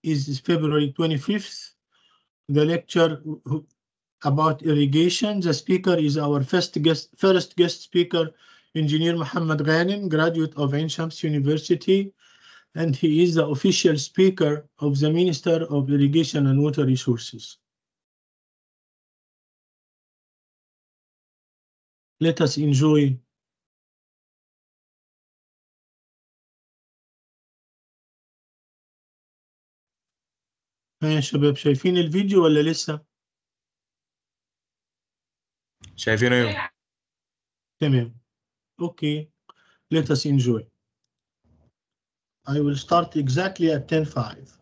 is February 25th. The lecture who- about irrigation. The speaker is our first guest, first guest speaker, Engineer Muhammad Ghanim, graduate of Ain Shams University, and he is the official speaker of the Minister of Irrigation and Water Resources. Let us enjoy ها يا شباب شايفين الفيديو ولا لسه؟ شايفينه ايه؟ تمام. Okay. Let us enjoy. I will start exactly at 10:05.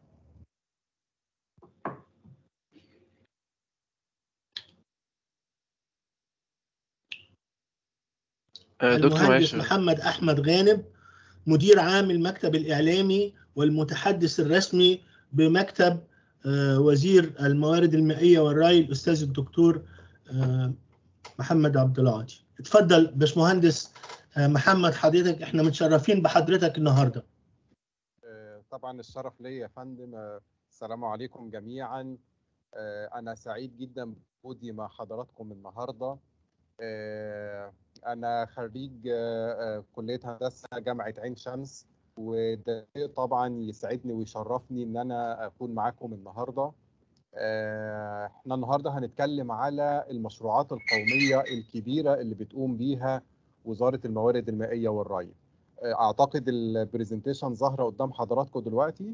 آه، دكتور المهندس معلش محمد أحمد غانم مدير عام المكتب الإعلامي والمتحدث الرسمي بمكتب آه، وزير الموارد المائية والري الأستاذ الدكتور آه، محمد عبد العاطي اتفضل باشمهندس آه، محمد حضرتك احنا متشرفين بحضرتك النهارده آه، طبعا الشرف ليا يا فندم آه، السلام عليكم جميعا آه، انا سعيد جدا بوجودي مع حضراتكم النهارده آه، انا خريج آه، آه، كليه هندسه جامعه عين شمس وده شيء طبعا يسعدني ويشرفني ان انا اكون معاكم النهارده آه، احنا النهارده هنتكلم على المشروعات القوميه الكبيره اللي بتقوم بيها وزاره الموارد المائيه والري اعتقد البرزنتيشن ظاهره قدام حضراتكم دلوقتي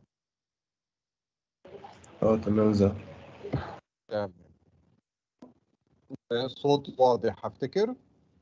اه تمام زي تمام صوت واضح هفتكر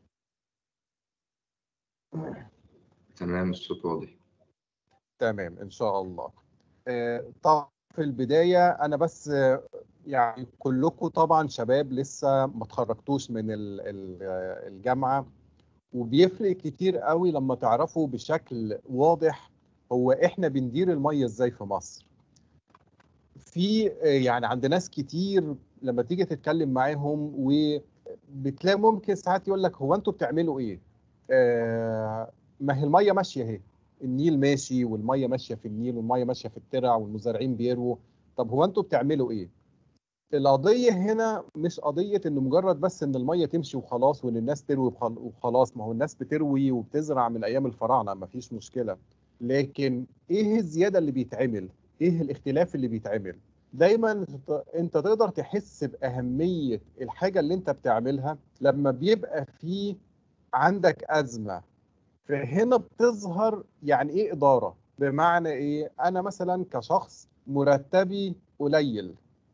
تمام الصوت واضح تمام ان شاء الله آه، طبعا في البدايه انا بس آه، يعني كلكم طبعا شباب لسه ما اتخرجتوش من ال- ال- آه، الجامعه وبيفرق كتير قوي لما تعرفوا بشكل واضح هو احنا بندير الميه ازاي في مصر في آه، يعني عند ناس كتير لما تيجي تتكلم معاهم وبتلاقي ممكن ساعات يقول لك هو انتوا بتعملوا ايه آه، ما هي الميه ماشيه اهي النيل ماشي والميه ماشيه في النيل والميه ماشيه في الترع والمزارعين بيروا طب هو انتوا بتعملوا ايه القضيه هنا مش قضيه ان مجرد بس ان الميه تمشي وخلاص وان الناس تروي وخل- وخلاص ما هو الناس بتروي وبتزرع من ايام الفراعنه ما فيش مشكله لكن ايه الزياده اللي بيتعمل ايه الاختلاف اللي بيتعمل دايما ت- انت تقدر تحس باهميه الحاجه اللي انت بتعملها لما بيبقى في عندك ازمه فهنا بتظهر يعني ايه اداره بمعنى ايه انا مثلا كشخص مرتبي قليل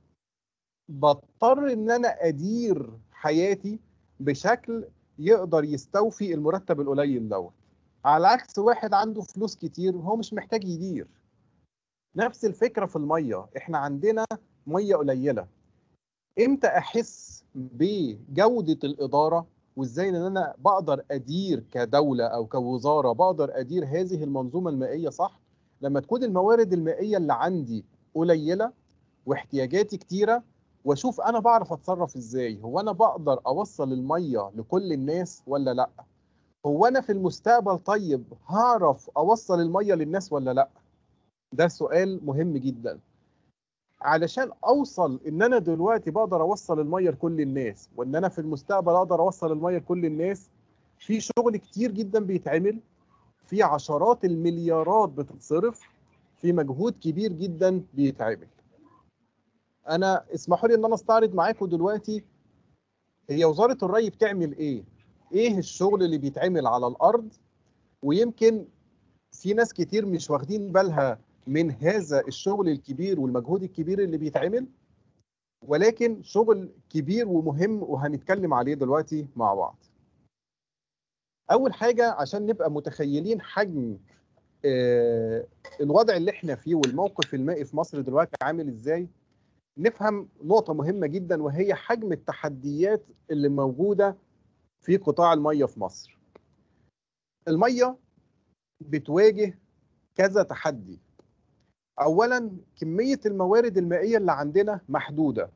بضطر ان انا ادير حياتي بشكل يقدر يستوفي المرتب القليل دوت على عكس واحد عنده فلوس كتير هو مش محتاج يدير نفس الفكره في الميه احنا عندنا ميه قليله امتى احس بجوده الاداره وازاي ان انا بقدر ادير كدوله او كوزاره بقدر ادير هذه المنظومه المائيه صح لما تكون الموارد المائيه اللي عندي قليله واحتياجاتي كتيره واشوف انا بعرف اتصرف ازاي هو انا بقدر اوصل الميه لكل الناس ولا لا هو انا في المستقبل طيب هعرف اوصل الميه للناس ولا لا ده سؤال مهم جدا علشان اوصل ان انا دلوقتي بقدر اوصل الميه لكل الناس وان انا في المستقبل اقدر اوصل الميه لكل الناس في شغل كتير جدا بيتعمل في عشرات المليارات بتتصرف في مجهود كبير جدا بيتعمل انا اسمحوا لي ان انا استعرض معاكم دلوقتي هي وزاره الري بتعمل ايه ايه الشغل اللي بيتعمل على الارض ويمكن في ناس كتير مش واخدين بالها من هذا الشغل الكبير والمجهود الكبير اللي بيتعمل ولكن شغل كبير ومهم وهنتكلم عليه دلوقتي مع بعض اول حاجه عشان نبقى متخيلين حجم آه، الوضع اللي احنا فيه والموقف المائي في مصر دلوقتي عامل ازاي نفهم نقطه مهمه جدا وهي حجم التحديات اللي موجوده في قطاع الميه في مصر الميه بتواجه كذا تحدي اولا كميه الموارد المائيه اللي عندنا محدوده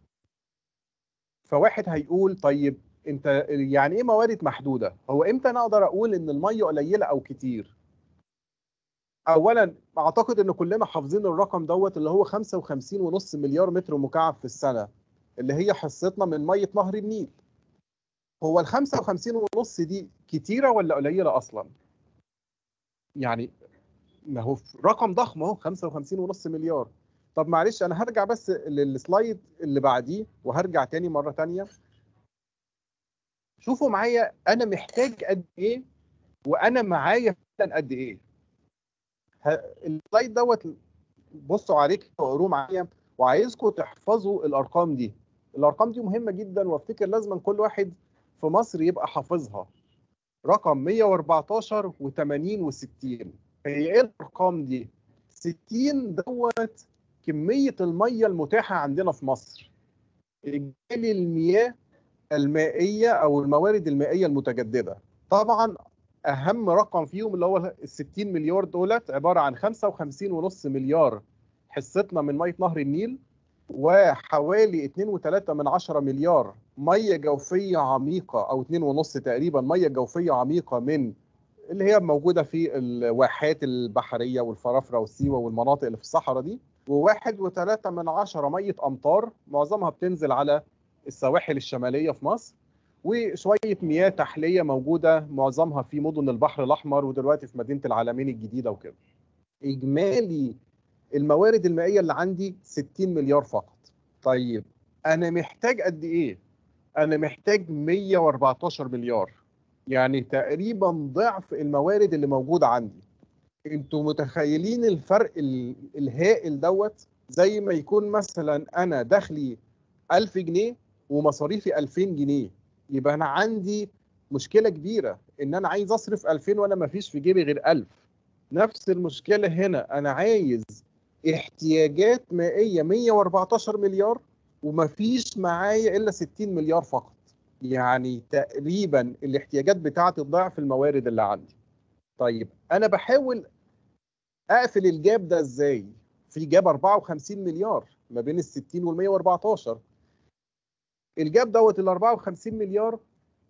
فواحد هيقول طيب انت يعني ايه موارد محدوده هو امتى انا اقدر اقول ان الميه قليله او كتير اولا اعتقد ان كلنا حافظين الرقم دوت اللي هو 55.5 مليار متر مكعب في السنه اللي هي حصتنا من ميه نهر النيل هو ال 55.5 دي كتيره ولا قليله اصلا يعني ما هو رقم ضخم اهو 55.5 مليار طب معلش انا هرجع بس للسلايد اللي بعديه وهرجع تاني مره تانيه شوفوا معايا انا محتاج قد ايه وانا معايا فعلا قد ايه ه- السلايد دوت بصوا عليه كده وقروه معايا وعايزكم تحفظوا الارقام دي الارقام دي مهمه جدا وافتكر لازم كل واحد في مصر يبقى حافظها رقم 114 و80 و60 هي ايه الارقام دي 60 دوت كميه الميه المتاحه عندنا في مصر اجمالي المياه المائيه او الموارد المائيه المتجدده طبعا اهم رقم فيهم اللي هو ال 60 مليار دولت عباره عن 55.5 مليار حصتنا من ميه نهر النيل وحوالي 2.3 من عشرة مليار ميه جوفيه عميقه او 2.5 تقريبا ميه جوفيه عميقه من اللي هي موجوده في الواحات البحريه والفرافره والسيوه والمناطق اللي في الصحراء دي وواحد وثلاثة من عشرة مية أمطار معظمها بتنزل على السواحل الشمالية في مصر وشوية مياه تحلية موجودة معظمها في مدن البحر الأحمر ودلوقتي في مدينة العالمين الجديدة وكده إجمالي الموارد المائية اللي عندي 60 مليار فقط طيب أنا محتاج قد إيه؟ أنا محتاج 114 مليار يعني تقريبا ضعف الموارد اللي موجودة عندي انتوا متخيلين الفرق ال- الهائل دوت زي ما يكون مثلا انا دخلي 1000 جنيه ومصاريفي 2000 جنيه يبقى انا عندي مشكله كبيره ان انا عايز اصرف 2000 وانا ما فيش في جيبي غير 1000 نفس المشكله هنا انا عايز احتياجات مائيه 114 مليار وما فيش معايا الا 60 مليار فقط يعني تقريبا الاحتياجات بتاعتي ضعف الموارد اللي عندي طيب انا بحاول اقفل الجاب ده ازاي في جاب 54 مليار ما بين ال 60 وال 114 الجاب دوت ال 54 مليار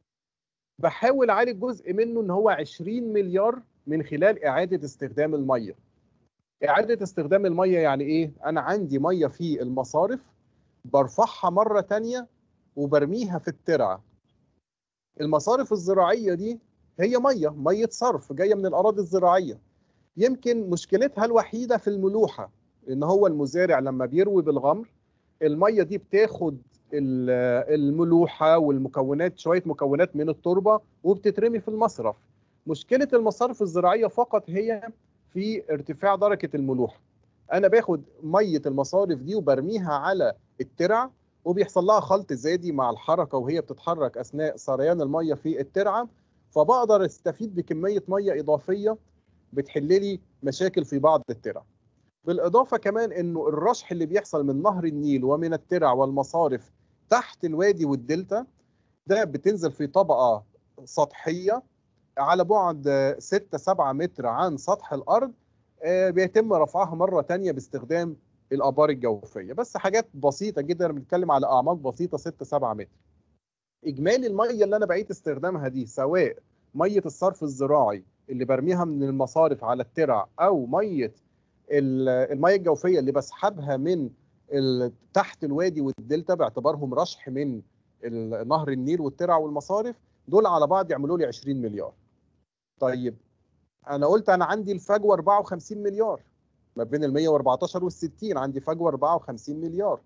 بحاول اعالج جزء منه ان هو 20 مليار من خلال اعاده استخدام الميه اعاده استخدام الميه يعني ايه انا عندي ميه في المصارف برفعها مره تانية وبرميها في الترعه المصارف الزراعيه دي هي ميه ميه صرف جايه من الاراضي الزراعيه يمكن مشكلتها الوحيده في الملوحه ان هو المزارع لما بيروي بالغمر الميه دي بتاخد ال- الملوحه والمكونات شويه مكونات من التربه وبتترمي في المصرف مشكله المصارف الزراعيه فقط هي في ارتفاع درجه الملوحه انا باخد ميه المصارف دي وبرميها على الترع وبيحصل لها خلط زادي مع الحركه وهي بتتحرك اثناء سريان الميه في الترعه فبقدر استفيد بكميه ميه اضافيه بتحل لي مشاكل في بعض الترع بالاضافه كمان انه الرشح اللي بيحصل من نهر النيل ومن الترع والمصارف تحت الوادي والدلتا ده بتنزل في طبقه سطحيه على بعد 6 7 متر عن سطح الارض آه، بيتم رفعها مره تانية باستخدام الابار الجوفيه بس حاجات بسيطه جدا بنتكلم على اعماق بسيطه 6 7 متر اجمالي الميه اللي انا بعيد استخدامها دي سواء ميه الصرف الزراعي اللي برميها من المصارف على الترع او ميه ال- الميه الجوفيه اللي بسحبها من ال- تحت الوادي والدلتا باعتبارهم رشح من ال- نهر النيل والترع والمصارف دول على بعض يعملوا لي 20 مليار طيب انا قلت انا عندي الفجوه 54 مليار ما بين ال 114 وال 60 عندي فجوه 54 مليار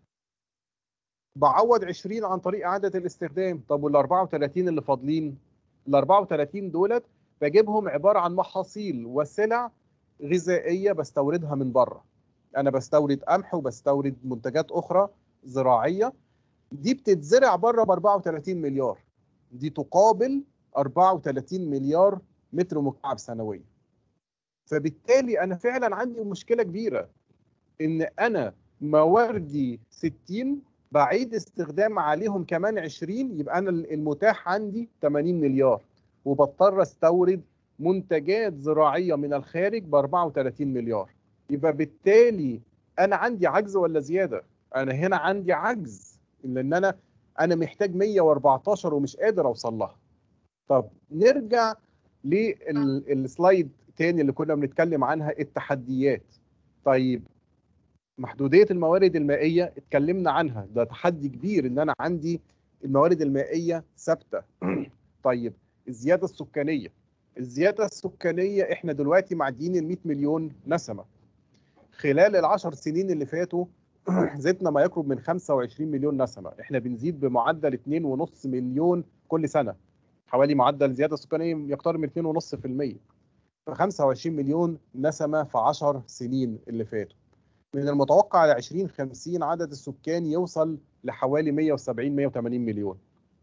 بعوض 20 عن طريق اعاده الاستخدام طب وال 34 اللي فاضلين ال 34 دولت بجيبهم عباره عن محاصيل وسلع غذائيه بستوردها من بره انا بستورد قمح وبستورد منتجات اخرى زراعيه دي بتتزرع بره ب 34 مليار دي تقابل 34 مليار متر مكعب سنويا فبالتالي انا فعلا عندي مشكله كبيره ان انا مواردي 60 بعيد استخدام عليهم كمان 20 يبقى انا المتاح عندي 80 مليار وبضطر استورد منتجات زراعيه من الخارج ب 34 مليار يبقى بالتالي انا عندي عجز ولا زياده انا هنا عندي عجز لان انا انا محتاج 114 ومش قادر اوصل لها طب نرجع للسلايد تاني اللي كنا بنتكلم عنها التحديات طيب محدودية الموارد المائية اتكلمنا عنها ده تحدي كبير ان انا عندي الموارد المائية ثابتة طيب الزيادة السكانية الزيادة السكانية احنا دلوقتي معديين ال 100 مليون نسمة خلال العشر سنين اللي فاتوا زدنا ما يقرب من 25 مليون نسمة احنا بنزيد بمعدل 2.5 مليون كل سنة حوالي معدل زيادة سكانية يقترب من 2.5% ف 25 مليون نسمة في 10 سنين اللي فاتوا من المتوقع على 2050 عدد السكان يوصل لحوالي 170 180 مليون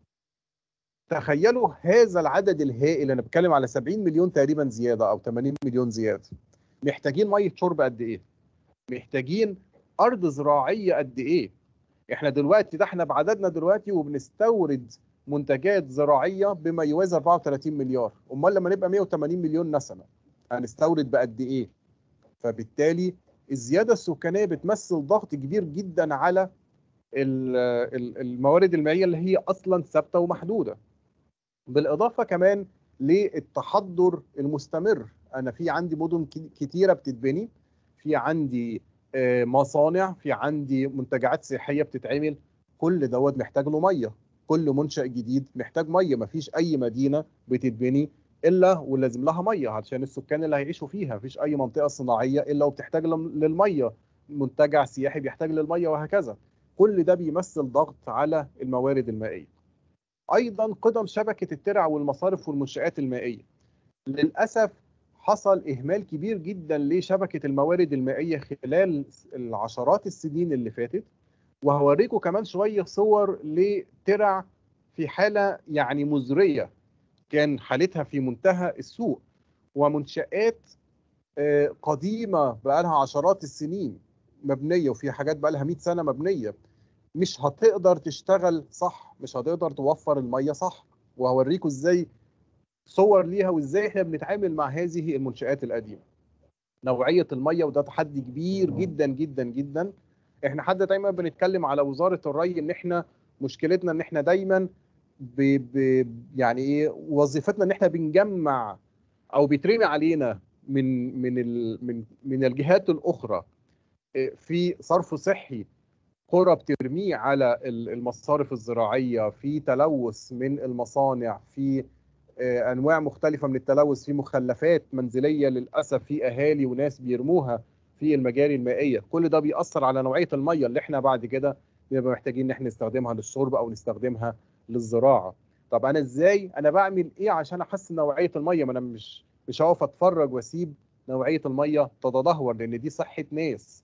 تخيلوا هذا العدد الهائل انا بتكلم على 70 مليون تقريبا زياده او 80 مليون زياده محتاجين ميه شرب قد ايه محتاجين ارض زراعيه قد ايه احنا دلوقتي ده احنا بعددنا دلوقتي وبنستورد منتجات زراعيه بما يوازي 34 مليار امال لما نبقى 180 مليون نسمه هنستورد بقد ايه فبالتالي الزياده السكانيه بتمثل ضغط كبير جدا على ال- ال- الموارد المائيه اللي هي اصلا ثابته ومحدوده بالاضافه كمان للتحضر المستمر انا في عندي مدن ك- كتيره بتتبني في عندي آه، مصانع في عندي منتجعات سياحيه بتتعمل كل دوت محتاج له ميه كل منشأ جديد محتاج ميه مفيش اي مدينه بتتبني الا ولازم لها ميه عشان السكان اللي هيعيشوا فيها مفيش اي منطقه صناعيه الا وبتحتاج لم- للميه منتجع سياحي بيحتاج للميه وهكذا كل ده بيمثل ضغط على الموارد المائيه ايضا قدم شبكه الترع والمصارف والمنشآت المائيه للاسف حصل اهمال كبير جدا لشبكه الموارد المائيه خلال العشرات السنين اللي فاتت وهوريكم كمان شويه صور لترع في حاله يعني مزريه كان حالتها في منتهى السوء ومنشآت آه، قديمه بقى لها عشرات السنين مبنيه وفي حاجات بقى لها 100 سنه مبنيه مش هتقدر تشتغل صح مش هتقدر توفر الميه صح وهوريكم ازاي صور ليها وازاي احنا بنتعامل مع هذه المنشآت القديمه نوعيه الميه وده تحدي كبير جدا جدا جدا احنا حتى دايما بنتكلم على وزاره الري ان احنا مشكلتنا ان احنا دايما ب... ب... يعني ايه وظيفتنا ان احنا بنجمع او بيترمي علينا من من ال... من من الجهات الاخرى إيه، في صرف صحي قرى بترميه على ال- المصارف الزراعيه في تلوث من المصانع في آه، انواع مختلفه من التلوث في مخلفات منزليه للاسف في اهالي وناس بيرموها في المجاري المائيه كل ده بيأثر على نوعيه الميه اللي احنا بعد كده بنبقى محتاجين ان احنا نستخدمها للشرب او نستخدمها للزراعه طب انا ازاي انا بعمل ايه عشان احسن نوعيه الميه ما انا مش مش هقف اتفرج واسيب نوعيه الميه تتدهور لان دي صحه ناس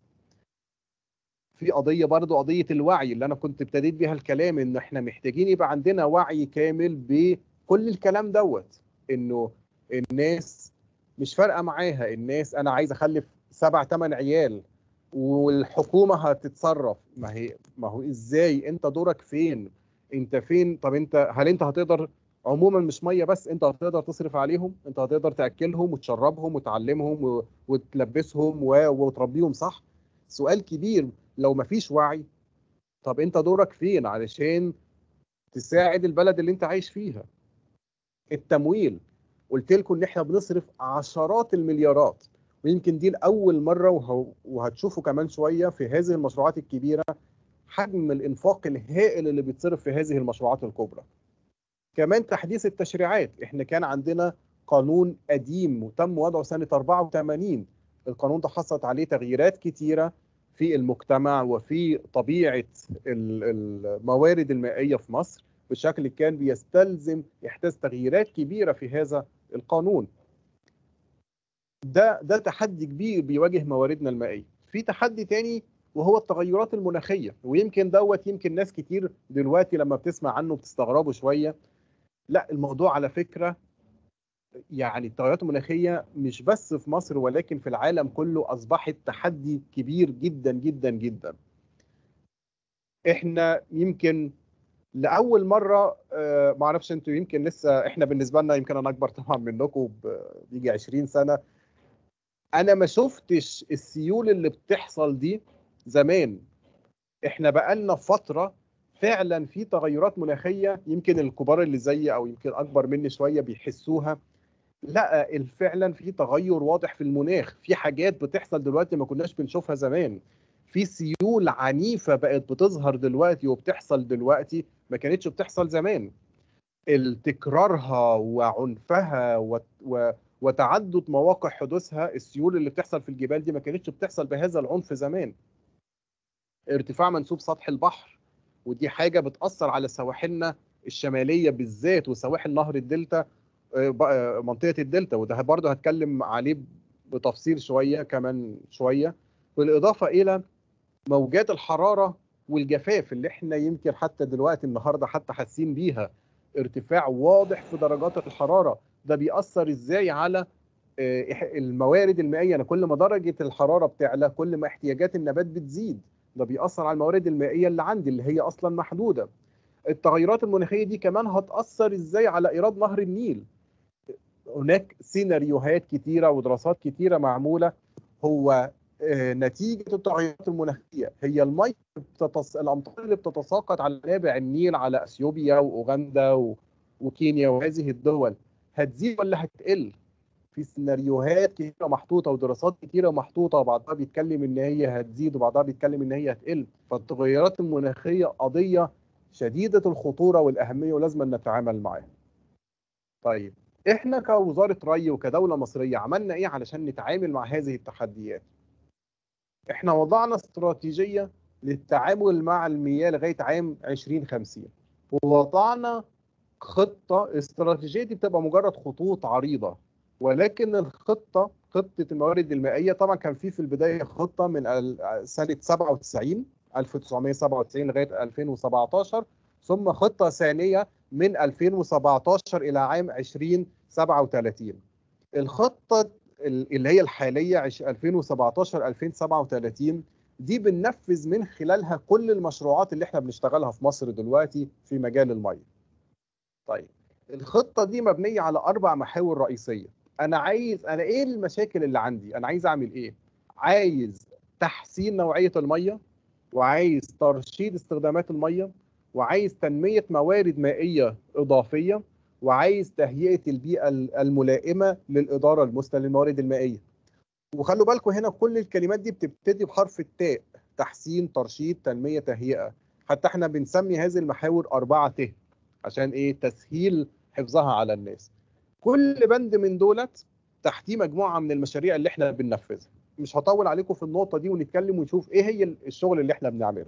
في قضيه برضو قضيه الوعي اللي انا كنت ابتديت بيها الكلام ان احنا محتاجين يبقى عندنا وعي كامل بكل الكلام دوت انه الناس مش فارقه معاها الناس انا عايز اخلف سبع ثمان عيال والحكومه هتتصرف ما هي ما هو ازاي انت دورك فين انت فين طب انت هل انت هتقدر عموما مش ميه بس انت هتقدر تصرف عليهم انت هتقدر تاكلهم وتشربهم وتعلمهم و- وتلبسهم و- وتربيهم صح سؤال كبير لو مفيش وعي طب انت دورك فين علشان تساعد البلد اللي انت عايش فيها التمويل قلت لكم ان احنا بنصرف عشرات المليارات ويمكن دي لاول مره وه- وهتشوفوا كمان شويه في هذه المشروعات الكبيره حجم الانفاق الهائل اللي بيتصرف في هذه المشروعات الكبرى كمان تحديث التشريعات احنا كان عندنا قانون قديم وتم وضعه سنه 84 القانون ده حصلت عليه تغييرات كتيره في المجتمع وفي طبيعه ال- الموارد المائيه في مصر بشكل كان بيستلزم احداث تغييرات كبيره في هذا القانون. ده ده تحدي كبير بيواجه مواردنا المائيه. في تحدي تاني وهو التغيرات المناخيه ويمكن دوت يمكن ناس كتير دلوقتي لما بتسمع عنه بتستغربوا شويه. لا الموضوع على فكره يعني التغيرات المناخيه مش بس في مصر ولكن في العالم كله اصبحت تحدي كبير جدا جدا جدا. احنا يمكن لاول مره آه، ما اعرفش انتوا يمكن لسه احنا بالنسبه لنا يمكن انا اكبر طبعا منكم ب- بيجي 20 سنه انا ما شفتش السيول اللي بتحصل دي زمان احنا بقالنا فتره فعلا في تغيرات مناخيه يمكن الكبار اللي زيي او يمكن اكبر مني شويه بيحسوها لا ال- فعلا في تغير واضح في المناخ في حاجات بتحصل دلوقتي ما كناش بنشوفها زمان في سيول عنيفة بقت بتظهر دلوقتي وبتحصل دلوقتي ما كانتش بتحصل زمان تكرارها وعنفها و... و... وتعدد مواقع حدوثها السيول اللي بتحصل في الجبال دي ما كانتش بتحصل بهذا العنف زمان ارتفاع منسوب سطح البحر ودي حاجة بتأثر على سواحلنا الشمالية بالذات وسواحل نهر الدلتا آه، ب- آه، منطقة الدلتا وده برضه هتكلم عليه بتفصيل شوية كمان شوية بالإضافة إلى موجات الحرارة والجفاف اللي احنا يمكن حتى دلوقتي النهاردة حتى حاسين بيها ارتفاع واضح في درجات الحرارة ده بيأثر ازاي على آه، إح- الموارد المائية أنا كل ما درجة الحرارة بتعلى كل ما احتياجات النبات بتزيد ده بيأثر على الموارد المائية اللي عندي اللي هي أصلا محدودة التغيرات المناخية دي كمان هتأثر ازاي على إيراد نهر النيل هناك سيناريوهات كتيرة ودراسات كتيرة معمولة هو آه، نتيجة التغيرات المناخية هي المية بتتص... الأمطار اللي بتتساقط على منابع النيل على أثيوبيا وأوغندا و... وكينيا وهذه الدول هتزيد ولا هتقل؟ في سيناريوهات كتيرة محطوطة ودراسات كتيرة محطوطة وبعضها بيتكلم إن هي هتزيد وبعضها بيتكلم إن هي هتقل فالتغيرات المناخية قضية شديدة الخطورة والأهمية ولازم نتعامل معاها. طيب احنا كوزارة ري وكدولة مصرية عملنا ايه علشان نتعامل مع هذه التحديات؟ احنا وضعنا استراتيجية للتعامل مع المياه لغاية عام 2050 ووضعنا خطة استراتيجية دي بتبقى مجرد خطوط عريضة ولكن الخطة خطة الموارد المائية طبعا كان في في البداية خطة من ال- سنة 97 1997 لغاية 2017 ثم خطة ثانية من 2017 إلى عام 2037 الخطة ال- اللي هي الحالية عش- 2017 2037 دي بننفذ من خلالها كل المشروعات اللي احنا بنشتغلها في مصر دلوقتي في مجال المية. طيب الخطة دي مبنية على أربع محاور رئيسية. أنا عايز أنا إيه المشاكل اللي عندي؟ أنا عايز أعمل إيه؟ عايز تحسين نوعية المية وعايز ترشيد استخدامات المية وعايز تنمية موارد مائية إضافية وعايز تهيئة البيئة الملائمة للإدارة المثلى للموارد المائية. وخلوا بالكم هنا كل الكلمات دي بتبتدي بحرف التاء تحسين ترشيد تنمية تهيئة حتى احنا بنسمي هذه المحاور أربعة ت عشان ايه تسهيل حفظها على الناس كل بند من دولت تحتيه مجموعة من المشاريع اللي احنا بننفذها مش هطول عليكم في النقطة دي ونتكلم ونشوف ايه هي الشغل اللي احنا بنعمله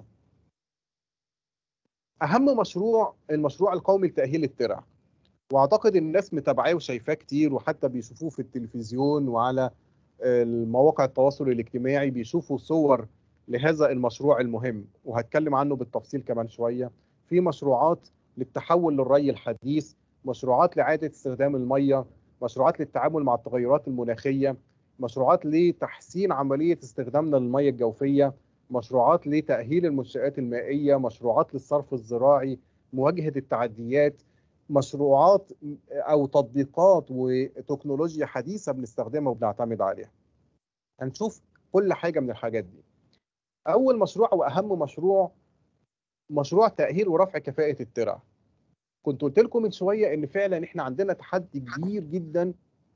اهم مشروع المشروع القومي لتأهيل الترع واعتقد الناس متابعاه وشايفاه كتير وحتى بيشوفوه في التلفزيون وعلى المواقع التواصل الاجتماعي بيشوفوا صور لهذا المشروع المهم وهتكلم عنه بالتفصيل كمان شوية في مشروعات للتحول للري الحديث مشروعات لإعادة استخدام المية مشروعات للتعامل مع التغيرات المناخية مشروعات لتحسين عملية استخدامنا للمية الجوفية مشروعات لتأهيل المنشآت المائية مشروعات للصرف الزراعي مواجهة التعديات مشروعات او تطبيقات وتكنولوجيا حديثه بنستخدمها وبنعتمد عليها. هنشوف كل حاجه من الحاجات دي. اول مشروع واهم مشروع مشروع تاهيل ورفع كفاءه الترع. كنت قلت لكم من شويه ان فعلا احنا عندنا تحدي كبير جدا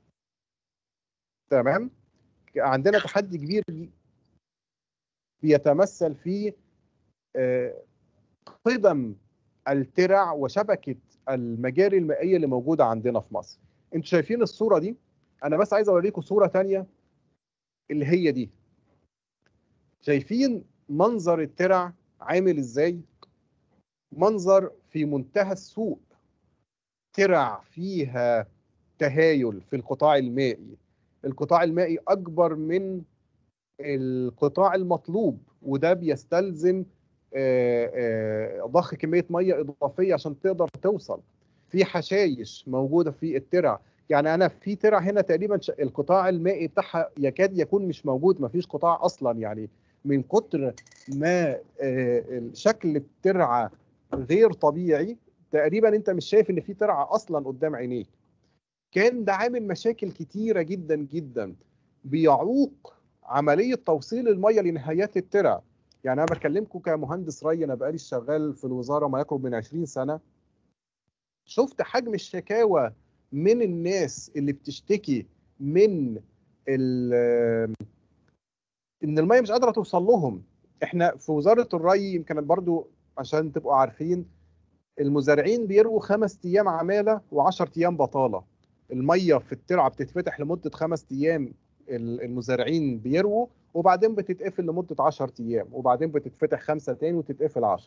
تمام؟ عندنا تحدي كبير بيتمثل في آه، قدم الترع وشبكه المجاري المائيه اللي موجوده عندنا في مصر. انتوا شايفين الصوره دي؟ انا بس عايز اوريكم صوره تانية اللي هي دي. شايفين منظر الترع عامل ازاي؟ منظر في منتهى السوء. ترع فيها تهايل في القطاع المائي. القطاع المائي اكبر من القطاع المطلوب وده بيستلزم آه، آه، ضخ كميه ميه اضافيه عشان تقدر توصل في حشايش موجوده في الترع يعني انا في ترع هنا تقريبا ش- القطاع المائي بتاعها يكاد يكون مش موجود ما فيش قطاع اصلا يعني من كتر ما آه، شكل الترعه غير طبيعي تقريبا انت مش شايف ان في ترعه اصلا قدام عينيك كان ده عامل مشاكل كتيره جدا جدا بيعوق عمليه توصيل الميه لنهايات الترع يعني انا بكلمكم كمهندس ري انا بقالي شغال في الوزاره ما يقرب من 20 سنه شفت حجم الشكاوى من الناس اللي بتشتكي من ال- ان الميه مش قادره توصل لهم احنا في وزاره الري يمكن برضو عشان تبقوا عارفين المزارعين بيروا خمس ايام عماله و10 ايام بطاله الميه في الترعه بتتفتح لمده خمس ايام ال- المزارعين بيروا وبعدين بتتقفل لمده 10 ايام وبعدين بتتفتح خمسه تاني وتتقفل 10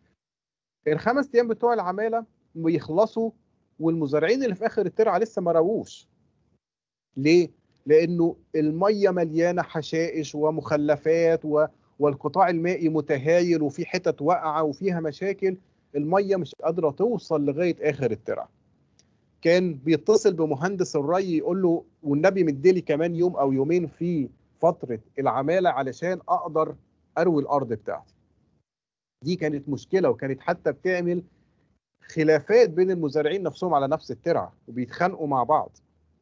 الخمس ايام بتوع العماله بيخلصوا والمزارعين اللي في اخر الترعه لسه ما رووش ليه لانه الميه مليانه حشائش ومخلفات و... والقطاع المائي متهايل وفي حتت واقعه وفيها مشاكل الميه مش قادره توصل لغايه اخر الترعه كان بيتصل بمهندس الري يقول له والنبي مديلي كمان يوم او يومين في فتره العماله علشان اقدر اروي الارض بتاعتي دي كانت مشكله وكانت حتى بتعمل خلافات بين المزارعين نفسهم على نفس الترعه وبيتخانقوا مع بعض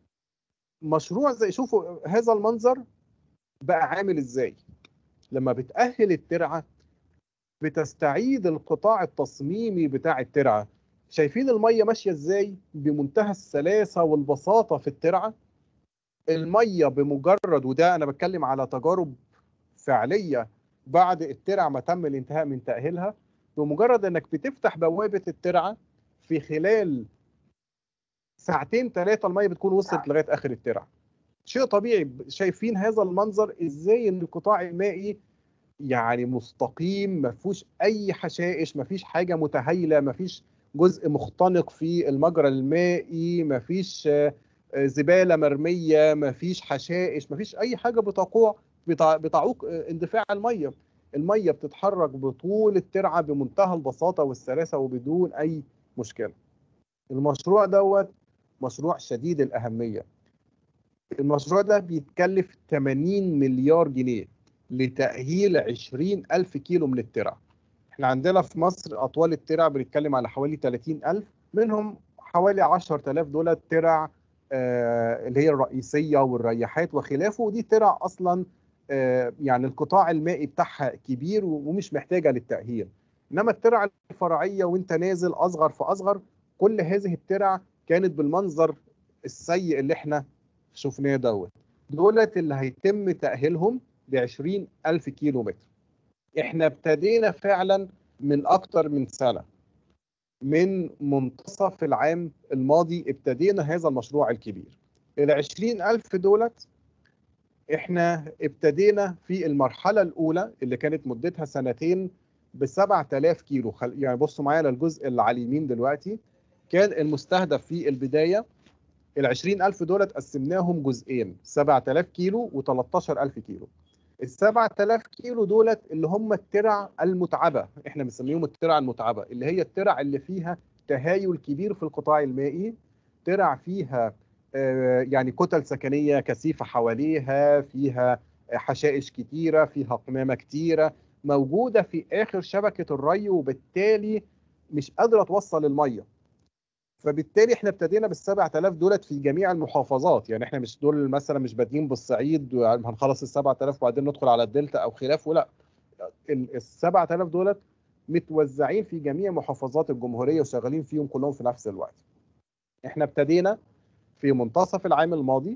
مشروع زي شوفوا هذا المنظر بقى عامل ازاي لما بتأهل الترعه بتستعيد القطاع التصميمي بتاع الترعه شايفين الميه ماشيه ازاي بمنتهى السلاسه والبساطه في الترعه الميه بمجرد وده انا بتكلم على تجارب فعليه بعد الترعه ما تم الانتهاء من تاهيلها بمجرد انك بتفتح بوابه الترعه في خلال ساعتين ثلاثه الميه بتكون وصلت لغايه اخر الترعه شيء طبيعي شايفين هذا المنظر ازاي ان القطاع المائي يعني مستقيم ما فيهوش اي حشائش ما فيش حاجه متهايله ما فيش جزء مختنق في المجرى المائي ما فيش آه، آه، زباله مرميه ما فيش حشائش ما فيش اي حاجه بتقوع بتع- بتعوق آه، اندفاع الميه الميه بتتحرك بطول الترعه بمنتهى البساطه والسلاسه وبدون اي مشكله المشروع دوت مشروع شديد الاهميه المشروع ده بيتكلف 80 مليار جنيه لتأهيل 20 ألف كيلو من الترع احنا عندنا في مصر أطوال الترع بنتكلم على حوالي 30 ألف منهم حوالي 10000 دول ترع آه اللي هي الرئيسية والرياحات وخلافه ودي ترع أصلا آه يعني القطاع المائي بتاعها كبير ومش محتاجة للتأهيل إنما الترع الفرعية وانت نازل أصغر فأصغر كل هذه الترع كانت بالمنظر السيء اللي احنا شفناه دوت دولت اللي هيتم تأهيلهم ب 20 ألف كيلو متر احنا ابتدينا فعلا من أكتر من سنة من منتصف العام الماضي ابتدينا هذا المشروع الكبير ال 20 ألف دولت احنا ابتدينا في المرحلة الأولى اللي كانت مدتها سنتين ب 7000 كيلو خل... يعني بصوا معايا للجزء اللي على اليمين دلوقتي كان المستهدف في البداية ال 20000 دولت قسمناهم جزئين 7000 كيلو و13000 كيلو ال 7000 كيلو دولت اللي هم الترع المتعبه احنا بنسميهم الترع المتعبه اللي هي الترع اللي فيها تهايل كبير في القطاع المائي ترع فيها آه، يعني كتل سكنيه كثيفه حواليها فيها حشائش كتيره فيها قمامه كتيره موجوده في اخر شبكه الري وبالتالي مش قادره توصل الميه فبالتالي احنا ابتدينا بال 7000 دولت في جميع المحافظات يعني احنا مش دول مثلا مش بادئين بالصعيد هنخلص ال 7000 وبعدين ندخل على الدلتا او خلافه لا ال 7000 دولت متوزعين في جميع محافظات الجمهوريه وشغالين فيهم كلهم في نفس الوقت احنا ابتدينا في منتصف العام الماضي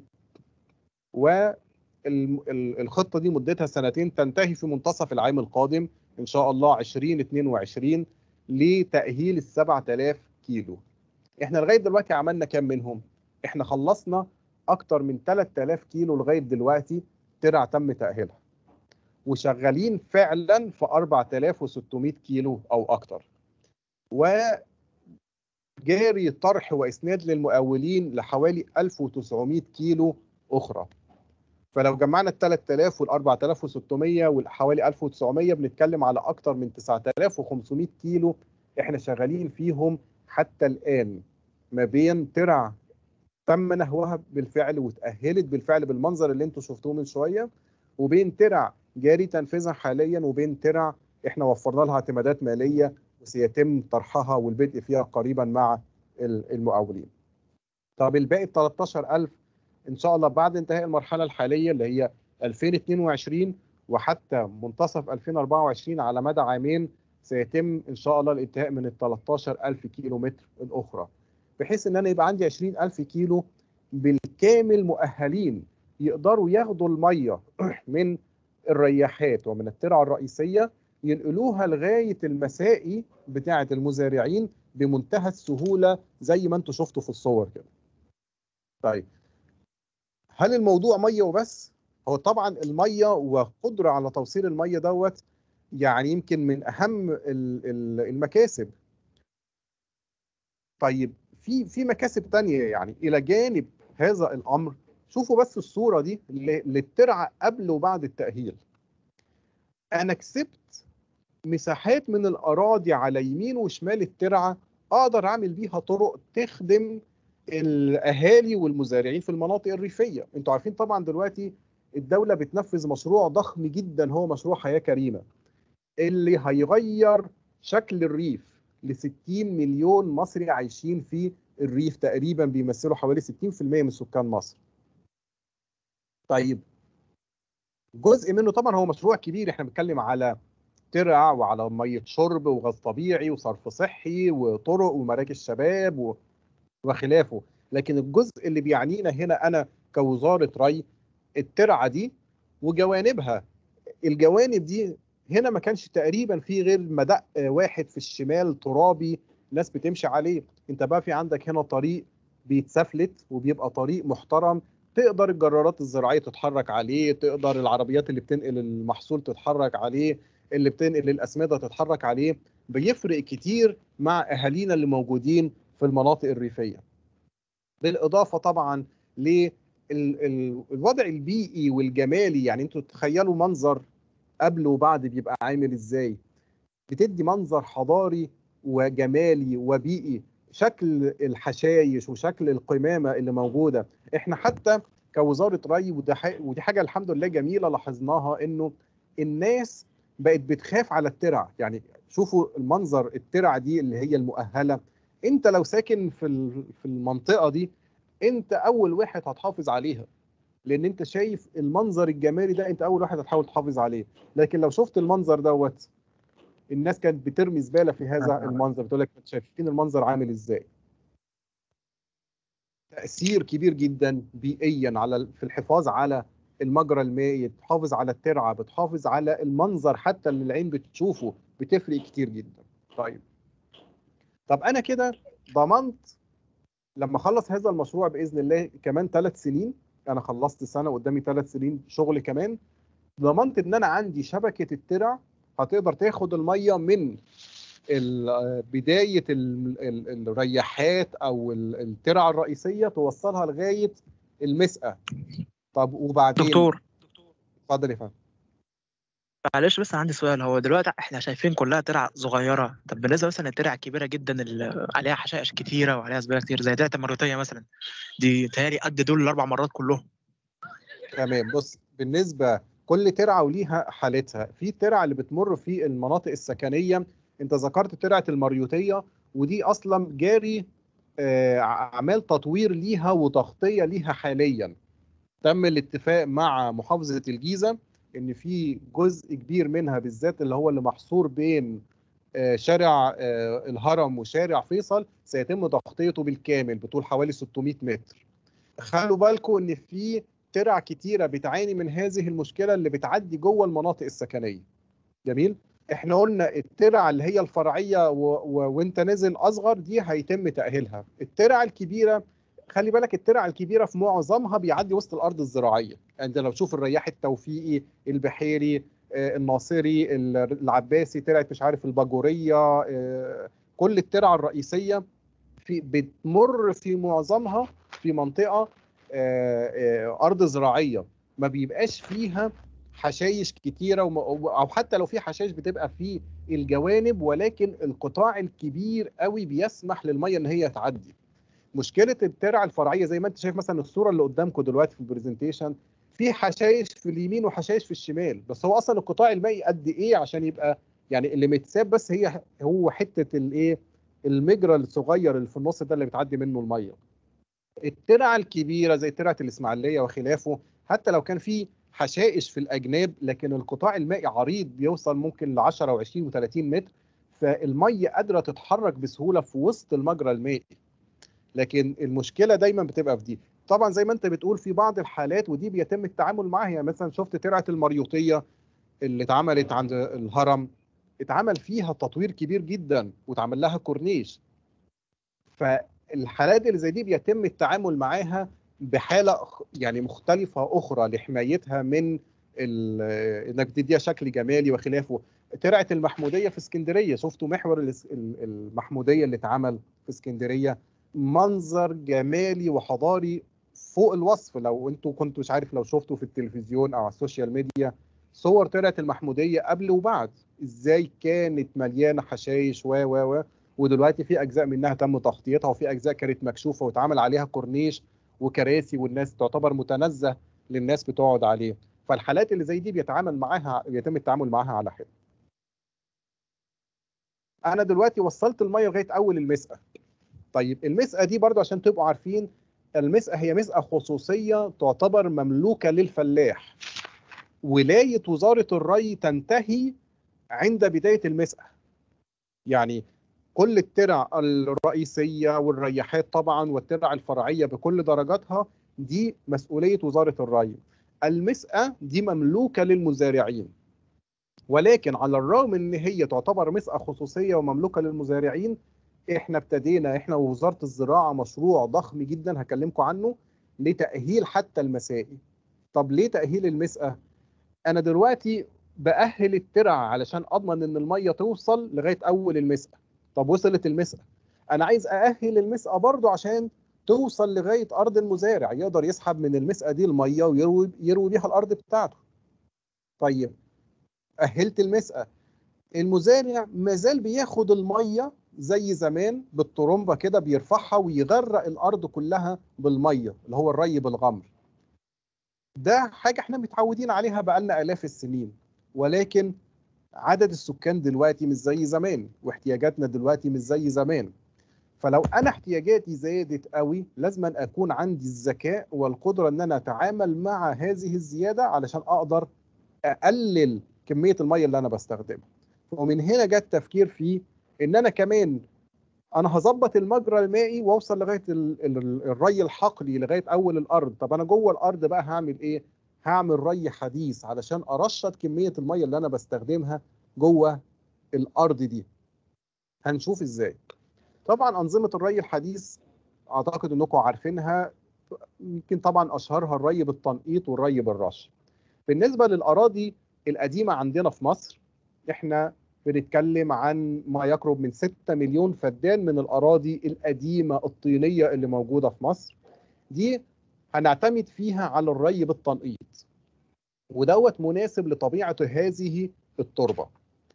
والخطه دي مدتها سنتين تنتهي في منتصف العام القادم ان شاء الله 2022 لتاهيل ال 7000 كيلو احنا لغايه دلوقتي عملنا كام منهم احنا خلصنا اكتر من 3000 كيلو لغايه دلوقتي ترع تم تاهيلها وشغالين فعلا في 4600 كيلو او اكتر وجاري طرح واسناد للمقاولين لحوالي 1900 كيلو اخرى فلو جمعنا ال 3000 وال 4600 والحوالي 1900 بنتكلم على اكتر من 9500 كيلو احنا شغالين فيهم حتى الآن ما بين ترع تم نهوها بالفعل وتأهلت بالفعل بالمنظر اللي انتم شفتوه من شوية وبين ترع جاري تنفيذها حاليا وبين ترع احنا وفرنا لها اعتمادات مالية وسيتم طرحها والبدء فيها قريبا مع المقاولين. طب الباقي ال 13000 ان شاء الله بعد انتهاء المرحلة الحالية اللي هي 2022 وحتى منتصف 2024 على مدى عامين سيتم ان شاء الله الانتهاء من ال 13000 كيلو متر الاخرى بحيث ان انا يبقى عندي 20000 كيلو بالكامل مؤهلين يقدروا ياخدوا الميه من الرياحات ومن الترعه الرئيسيه ينقلوها لغايه المسائي بتاعه المزارعين بمنتهى السهوله زي ما انتم شفتوا في الصور كده. طيب هل الموضوع ميه وبس؟ هو طبعا الميه وقدره على توصيل الميه دوت يعني يمكن من اهم ال- ال- المكاسب. طيب في في مكاسب تانية يعني الى جانب هذا الامر شوفوا بس الصوره دي ل- للترعه قبل وبعد التاهيل. انا كسبت مساحات من الاراضي على يمين وشمال الترعه اقدر اعمل بيها طرق تخدم الاهالي والمزارعين في المناطق الريفيه انتوا عارفين طبعا دلوقتي الدوله بتنفذ مشروع ضخم جدا هو مشروع حياه كريمه اللي هيغير شكل الريف ل 60 مليون مصري عايشين في الريف تقريبا بيمثلوا حوالي 60% من سكان مصر طيب جزء منه طبعا هو مشروع كبير احنا بنتكلم على ترع وعلى ميه شرب وغاز طبيعي وصرف صحي وطرق ومراكز شباب و... وخلافه لكن الجزء اللي بيعنينا هنا انا كوزاره ري الترعه دي وجوانبها الجوانب دي هنا ما كانش تقريبا في غير مدق واحد في الشمال ترابي ناس بتمشي عليه انت بقى في عندك هنا طريق بيتسفلت وبيبقى طريق محترم تقدر الجرارات الزراعيه تتحرك عليه تقدر العربيات اللي بتنقل المحصول تتحرك عليه اللي بتنقل الاسمده تتحرك عليه بيفرق كتير مع اهالينا اللي موجودين في المناطق الريفيه بالاضافه طبعا للوضع البيئي والجمالي يعني انتوا تخيلوا منظر قبل وبعد بيبقى عامل ازاي بتدي منظر حضاري وجمالي وبيئي شكل الحشايش وشكل القمامه اللي موجوده احنا حتى كوزاره ري وده ح- ودي حاجه الحمد لله جميله لاحظناها انه الناس بقت بتخاف على الترع يعني شوفوا المنظر الترع دي اللي هي المؤهله انت لو ساكن في ال- في المنطقه دي انت اول واحد هتحافظ عليها لان انت شايف المنظر الجمالي ده انت اول واحد هتحاول تحافظ عليه لكن لو شفت المنظر دوت الناس كانت بترمي زباله في هذا المنظر بتقول لك انتوا شايفين المنظر عامل ازاي تاثير كبير جدا بيئيا على في الحفاظ على المجرى المائي بتحافظ على الترعه بتحافظ على المنظر حتى اللي العين بتشوفه بتفرق كتير جدا طيب طب انا كده ضمنت لما اخلص هذا المشروع باذن الله كمان ثلاث سنين انا خلصت سنه قدامي ثلاث سنين شغل كمان ضمنت ان انا عندي شبكه الترع هتقدر تاخد الميه من ال- بدايه ال- ال- الرياحات او ال- الترع الرئيسيه توصلها لغايه المسقى طب وبعدين دكتور اتفضل يا فندم معلش بس عندي سؤال هو دلوقتي احنا شايفين كلها ترع صغيرة طب بالنسبة مثلا للترع الكبيرة جدا اللي عليها حشائش كتيرة وعليها زبالة كتير زي ترعة المريوطية مثلا دي تهيألي قد دول الأربع مرات كلهم تمام بص بالنسبه كل ترعه وليها حالتها في ترع اللي بتمر في المناطق السكنيه انت ذكرت ترعه المريوطيه ودي اصلا جاري آه، اعمال تطوير ليها وتغطيه ليها حاليا تم الاتفاق مع محافظه الجيزه ان في جزء كبير منها بالذات اللي هو اللي محصور بين آه، شارع آه، الهرم وشارع فيصل سيتم تغطيته بالكامل بطول حوالي 600 متر خلوا بالكم ان في ترع كتيره بتعاني من هذه المشكله اللي بتعدي جوه المناطق السكنيه جميل احنا قلنا الترع اللي هي الفرعيه و... و... وانت نازل اصغر دي هيتم تاهيلها الترع الكبيره خلي بالك الترع الكبيره في معظمها بيعدي وسط الارض الزراعيه انت لو تشوف الرياح التوفيقي البحيري آه، الناصري ال- العباسي ترعه مش عارف الباجوريه آه، كل الترع الرئيسيه في بتمر في معظمها في منطقه آه، آه، ارض زراعيه ما بيبقاش فيها حشايش كتيره وم- او حتى لو في حشائش بتبقى في الجوانب ولكن القطاع الكبير قوي بيسمح للميه ان هي تعدي مشكله الترع الفرعيه زي ما انت شايف مثلا الصوره اللي قدامكم دلوقتي في البرزنتيشن في حشائش في اليمين وحشائش في الشمال بس هو اصلا القطاع المائي قد ايه عشان يبقى يعني اللي متساب بس هي هو حته الايه المجرى الصغير اللي في النص ده اللي بتعدي منه الميه الترع الكبيره زي ترعه الاسماعيليه وخلافه حتى لو كان في حشائش في الاجناب لكن القطاع المائي عريض بيوصل ممكن ل 10 و20 و30 متر فالميه قادره تتحرك بسهوله في وسط المجرى المائي لكن المشكله دايما بتبقى في دي طبعا زي ما انت بتقول في بعض الحالات ودي بيتم التعامل معاها يعني مثلا شفت ترعه المريوطيه اللي اتعملت عند الهرم اتعمل فيها تطوير كبير جدا واتعمل لها كورنيش فالحالات اللي زي دي بيتم التعامل معاها بحاله أخ- يعني مختلفه اخرى لحمايتها من ال- انك تديها شكل جمالي وخلافه ترعه المحموديه في اسكندريه شفتوا محور الاس- ال- المحموديه اللي اتعمل في اسكندريه منظر جمالي وحضاري فوق الوصف لو انتوا كنتوا مش عارف لو شفتوا في التلفزيون او على السوشيال ميديا صور ترعه المحموديه قبل وبعد ازاي كانت مليانه حشايش و و و ودلوقتي في اجزاء منها تم تغطيتها وفي اجزاء كانت مكشوفه واتعمل عليها كورنيش وكراسي والناس تعتبر متنزه للناس بتقعد عليه فالحالات اللي زي دي بيتعامل معاها بيتم التعامل معاها على حده انا دلوقتي وصلت الميه لغايه اول المسقه طيب المسقه دي برضو عشان تبقوا عارفين المسقه هي مسقه خصوصيه تعتبر مملوكه للفلاح ولايه وزاره الري تنتهي عند بدايه المسقه يعني كل الترع الرئيسيه والرياحات طبعا والترع الفرعيه بكل درجاتها دي مسؤوليه وزاره الري المسقه دي مملوكه للمزارعين ولكن على الرغم ان هي تعتبر مسقه خصوصيه ومملوكه للمزارعين احنا ابتدينا احنا ووزاره الزراعه مشروع ضخم جدا هكلمكم عنه لتاهيل حتى المسائي طب ليه تاهيل المسقه انا دلوقتي باهل الترع علشان اضمن ان الميه توصل لغايه اول المسقه طب وصلت المسقه انا عايز ااهل المسقه برضو عشان توصل لغايه ارض المزارع يقدر يسحب من المسقه دي الميه ويروي يروي بيها الارض بتاعته طيب اهلت المسقه المزارع مازال بياخد الميه زي زمان بالطرمبه كده بيرفعها ويغرق الارض كلها بالميه اللي هو الري بالغمر ده حاجه احنا متعودين عليها بقالنا الاف السنين ولكن عدد السكان دلوقتي مش زي زمان واحتياجاتنا دلوقتي مش زي زمان فلو انا احتياجاتي زادت قوي لازم أن اكون عندي الذكاء والقدره ان انا اتعامل مع هذه الزياده علشان اقدر اقلل كميه الميه اللي انا بستخدمها ومن هنا جاء التفكير في ان انا كمان انا هظبط المجرى المائي واوصل لغايه ال- ال- الري الحقلي لغايه اول الارض طب انا جوه الارض بقى هعمل ايه هعمل ري حديث علشان ارشد كميه الميه اللي انا بستخدمها جوه الارض دي هنشوف ازاي طبعا انظمه الري الحديث اعتقد انكم عارفينها يمكن طبعا اشهرها الري بالتنقيط والري بالرش بالنسبه للاراضي القديمه عندنا في مصر احنا بنتكلم عن ما يقرب من 6 مليون فدان من الاراضي القديمه الطينيه اللي موجوده في مصر دي هنعتمد فيها على الري بالتنقيط ودوت مناسب لطبيعه هذه التربه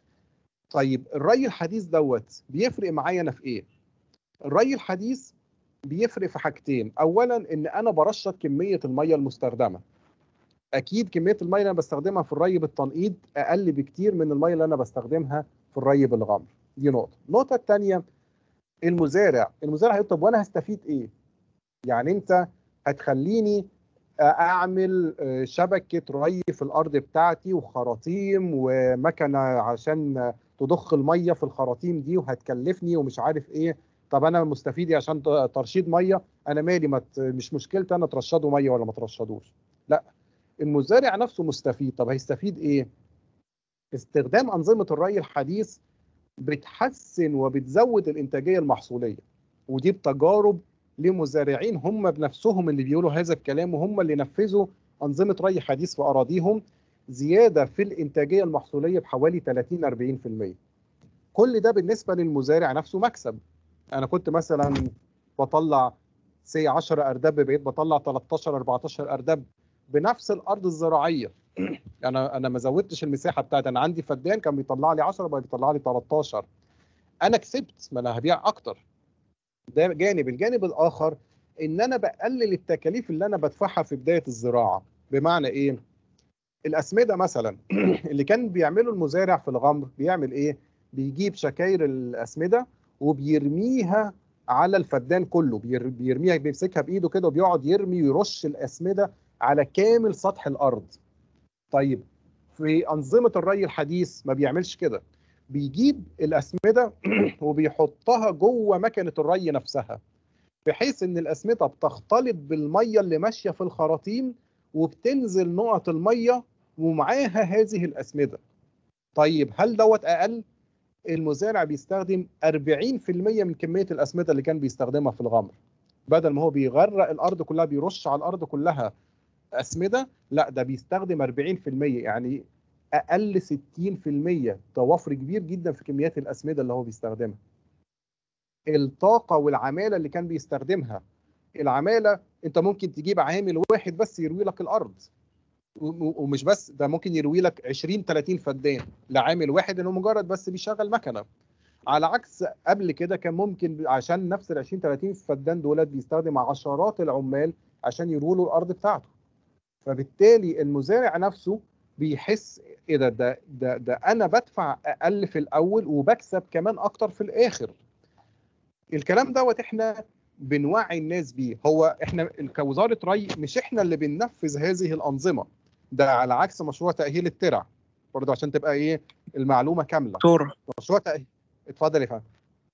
طيب الري الحديث دوت بيفرق معايا انا في ايه الري الحديث بيفرق في حاجتين اولا ان انا برشد كميه الميه المستخدمه اكيد كميه الميه اللي انا بستخدمها في الري بالتنقيط اقل بكتير من الميه اللي انا بستخدمها في الري بالغمر دي نقطه النقطه الثانيه المزارع المزارع هيقول طب وانا هستفيد ايه يعني انت هتخليني اعمل آه، شبكه ري في الارض بتاعتي وخراطيم ومكنه عشان تضخ الميه في الخراطيم دي وهتكلفني ومش عارف ايه طب انا مستفيد إيه عشان ت- ترشيد ميه انا مالي ما ت- مش مشكلتي انا ترشدوا ميه ولا ما ترشدوش لا المزارع نفسه مستفيد طب هيستفيد ايه استخدام انظمه الري الحديث بتحسن وبتزود الانتاجيه المحصوليه ودي بتجارب لمزارعين هم بنفسهم اللي بيقولوا هذا الكلام وهم اللي نفذوا انظمه ري حديث في اراضيهم زياده في الانتاجيه المحصوليه بحوالي 30 40% كل ده بالنسبه للمزارع نفسه مكسب انا كنت مثلا بطلع سي 10 ارداب بقيت بطلع 13 14 ارداب بنفس الارض الزراعيه انا انا ما زودتش المساحه بتاعتي انا عندي فدان كان بيطلع لي 10 بقى بيطلع لي 13 انا كسبت ما انا هبيع اكتر ده جانب الجانب الاخر ان انا بقلل التكاليف اللي انا بدفعها في بدايه الزراعه بمعنى ايه الاسمده مثلا اللي كان بيعمله المزارع في الغمر بيعمل ايه بيجيب شكاير الاسمده وبيرميها على الفدان كله بير- بيرميها بيمسكها بايده كده وبيقعد يرمي ويرش الاسمده على كامل سطح الارض طيب في انظمه الري الحديث ما بيعملش كده بيجيب الاسمده وبيحطها جوه مكنه الري نفسها بحيث ان الاسمده بتختلط بالميه اللي ماشيه في الخراطيم وبتنزل نقط الميه ومعاها هذه الاسمده طيب هل دوت اقل المزارع بيستخدم 40% من كميه الاسمده اللي كان بيستخدمها في الغمر بدل ما هو بيغرق الارض كلها بيرش على الارض كلها اسمده لا ده بيستخدم 40% يعني اقل 60% توافر كبير جدا في كميات الاسمده اللي هو بيستخدمها الطاقه والعماله اللي كان بيستخدمها العماله انت ممكن تجيب عامل واحد بس يروي لك الارض و- ومش بس ده ممكن يروي لك 20 30 فدان لعامل واحد انه مجرد بس بيشغل مكنه على عكس قبل كده كان ممكن عشان نفس ال 20 30 فدان دولت بيستخدم عشرات العمال عشان يرووا له الارض بتاعته فبالتالي المزارع نفسه بيحس ايه ده ده ده, ده انا بدفع اقل في الاول وبكسب كمان اكتر في الاخر الكلام دوت احنا بنوعي الناس بيه هو احنا كوزاره ري مش احنا اللي بننفذ هذه الانظمه ده على عكس مشروع تاهيل الترع برضه عشان تبقى ايه المعلومه كامله دكتور مشروع تاهيل اتفضل يا فندم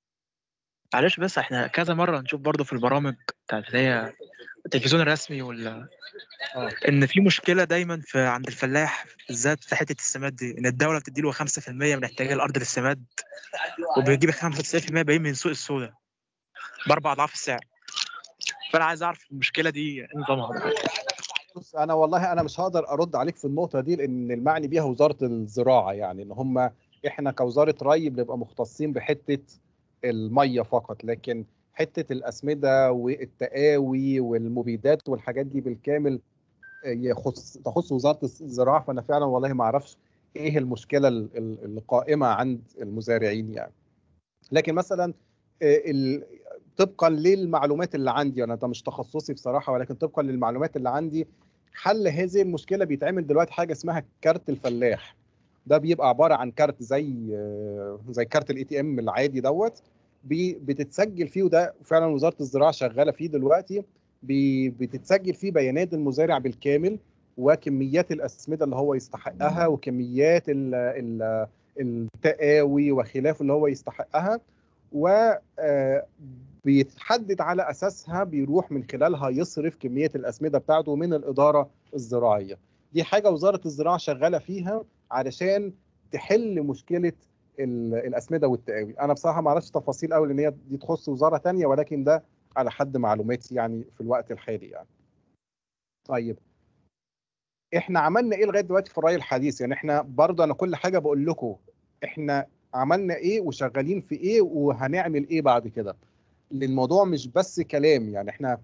معلش بس احنا كذا مره نشوف برضه في البرامج بتاعت اللي هي التلفزيون الرسمي ولا اه ان في مشكله دايما في عند الفلاح بالذات في حته السماد دي ان الدوله بتدي له 5% من احتياج الارض للسماد وبيجيب 95% باقيين من سوق السوداء باربع اضعاف السعر فانا عايز اعرف المشكله دي ايه نظامها بص انا والله انا مش هقدر ارد عليك في النقطه دي لان المعني بيها وزاره الزراعه يعني ان هم احنا كوزاره ري بنبقى مختصين بحته الميه فقط لكن حته الاسمده والتقاوي والمبيدات والحاجات دي بالكامل آه، يخص تخص وزاره الزراعه فانا فعلا والله ما اعرفش ايه المشكله ال- ال- القائمه عند المزارعين يعني لكن مثلا آه، ال- طبقا للمعلومات اللي عندي انا ده مش تخصصي بصراحه ولكن طبقا للمعلومات اللي عندي حل هذه المشكله بيتعمل دلوقتي حاجه اسمها كارت الفلاح ده بيبقى عباره عن كارت زي آه، زي كارت الاي تي ام العادي دوت بي- بتتسجل فيه وده فعلا وزاره الزراعه شغاله فيه دلوقتي بي- بتتسجل فيه بيانات المزارع بالكامل وكميات الاسمده اللي هو يستحقها وكميات ال- ال- التقاوي وخلافه اللي هو يستحقها و آه، بيتحدد على اساسها بيروح من خلالها يصرف كميه الاسمده بتاعته من الاداره الزراعيه دي حاجه وزاره الزراعه شغاله فيها علشان تحل مشكله ال- الاسمده والتقاوي انا بصراحه ما اعرفش تفاصيل قوي لان هي دي تخص وزاره تانية ولكن ده على حد معلوماتي يعني في الوقت الحالي يعني طيب احنا عملنا ايه لغايه دلوقتي في الري الحديث يعني احنا برضه انا كل حاجه بقول لكم احنا عملنا ايه وشغالين في ايه وهنعمل ايه بعد كده لأن الموضوع مش بس كلام يعني احنا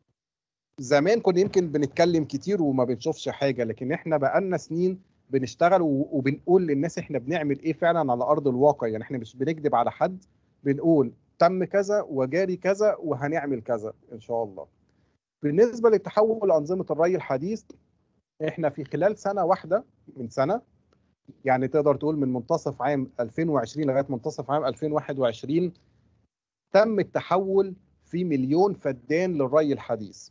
زمان كنا يمكن بنتكلم كتير وما بنشوفش حاجه لكن احنا بقالنا سنين بنشتغل و- وبنقول للناس احنا بنعمل ايه فعلا على ارض الواقع يعني احنا مش بنكذب على حد بنقول تم كذا وجاري كذا وهنعمل كذا ان شاء الله بالنسبه للتحول لانظمه الري الحديث احنا في خلال سنه واحده من سنه يعني تقدر تقول من منتصف عام 2020 لغايه منتصف عام 2021 تم التحول في مليون فدان للري الحديث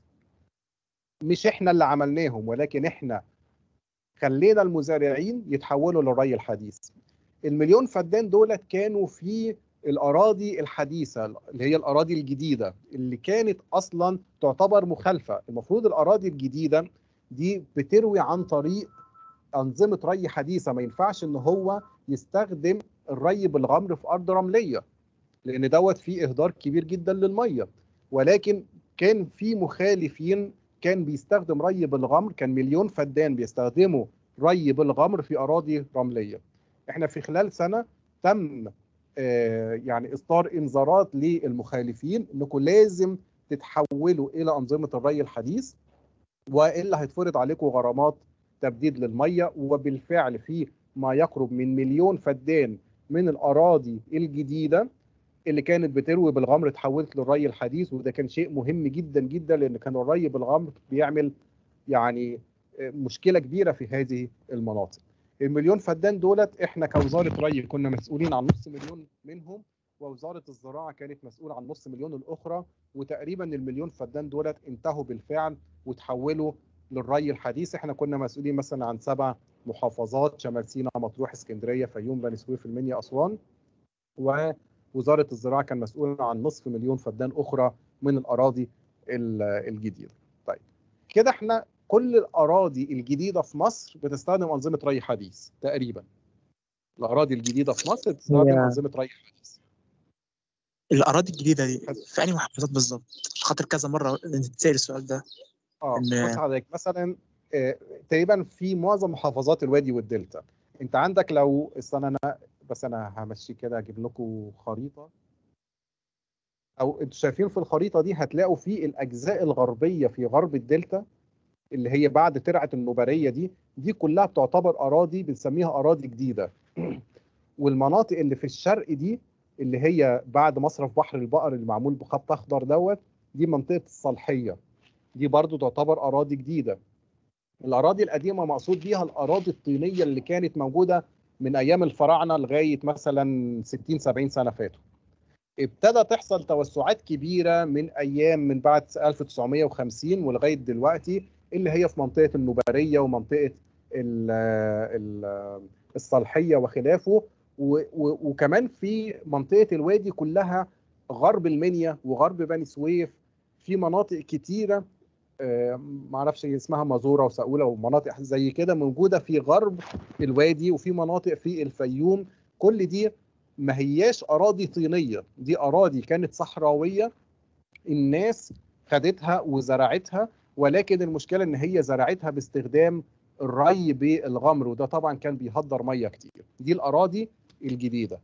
مش احنا اللي عملناهم ولكن احنا خلينا المزارعين يتحولوا للري الحديث المليون فدان دولت كانوا في الاراضي الحديثه اللي هي الاراضي الجديده اللي كانت اصلا تعتبر مخالفه المفروض الاراضي الجديده دي بتروي عن طريق انظمه ري حديثه ما ينفعش ان هو يستخدم الري بالغمر في ارض رمليه لان دوت فيه اهدار كبير جدا للميه ولكن كان في مخالفين كان بيستخدم ري بالغمر كان مليون فدان بيستخدموا ري بالغمر في اراضي رمليه احنا في خلال سنه تم آه، يعني اصدار انذارات للمخالفين انكم لازم تتحولوا الى انظمه الري الحديث والا هيتفرض عليكم غرامات تبديد للميه وبالفعل في ما يقرب من مليون فدان من الاراضي الجديده اللي كانت بتروي بالغمر اتحولت للري الحديث وده كان شيء مهم جدا جدا لان كان الري بالغمر بيعمل يعني مشكله كبيره في هذه المناطق. المليون فدان دولت احنا كوزاره ري كنا مسؤولين عن نص مليون منهم ووزاره الزراعه كانت مسؤوله عن نص مليون الاخرى وتقريبا المليون فدان دولت انتهوا بالفعل وتحولوا للري الحديث احنا كنا مسؤولين مثلا عن سبع محافظات شمال سيناء مطروح اسكندريه فيوم بني سويف المنيا اسوان ووزاره الزراعه كان مسؤوله عن نصف مليون فدان اخرى من الاراضي ال- الجديده طيب كده احنا كل الاراضي الجديده في مصر بتستخدم انظمه ري حديث تقريبا الاراضي الجديده في مصر بتستخدم هي- انظمه ري حديث الاراضي الجديده دي في انهي محافظات بالظبط عشان خاطر كذا مره نتسال السؤال ده اه إن- بص حضرتك مثلا آه، تقريبا في معظم محافظات الوادي والدلتا انت عندك لو استنى انا بس انا همشي كده اجيب لكم خريطه او انتوا شايفين في الخريطه دي هتلاقوا في الاجزاء الغربيه في غرب الدلتا اللي هي بعد ترعه النوبريه دي دي كلها بتعتبر اراضي بنسميها اراضي جديده والمناطق اللي في الشرق دي اللي هي بعد مصرف بحر البقر اللي معمول بخط اخضر دوت دي منطقه الصالحيه دي برضو تعتبر اراضي جديده الاراضي القديمه مقصود بيها الاراضي الطينيه اللي كانت موجوده من ايام الفراعنه لغايه مثلا 60 70 سنه فاتوا ابتدى تحصل توسعات كبيره من ايام من بعد 1950 ولغايه دلوقتي اللي هي في منطقه النوبريه ومنطقه ال ال الصالحيه وخلافه و- و- وكمان في منطقه الوادي كلها غرب المنيا وغرب بني سويف في مناطق كتيره آه، ما اعرفش هي اسمها مازوره وساقوله ومناطق زي كده موجوده في غرب الوادي وفي مناطق في الفيوم كل دي ما هياش اراضي طينيه دي اراضي كانت صحراويه الناس خدتها وزرعتها ولكن المشكله ان هي زرعتها باستخدام الري بالغمر وده طبعا كان بيهدر ميه كتير دي الاراضي الجديده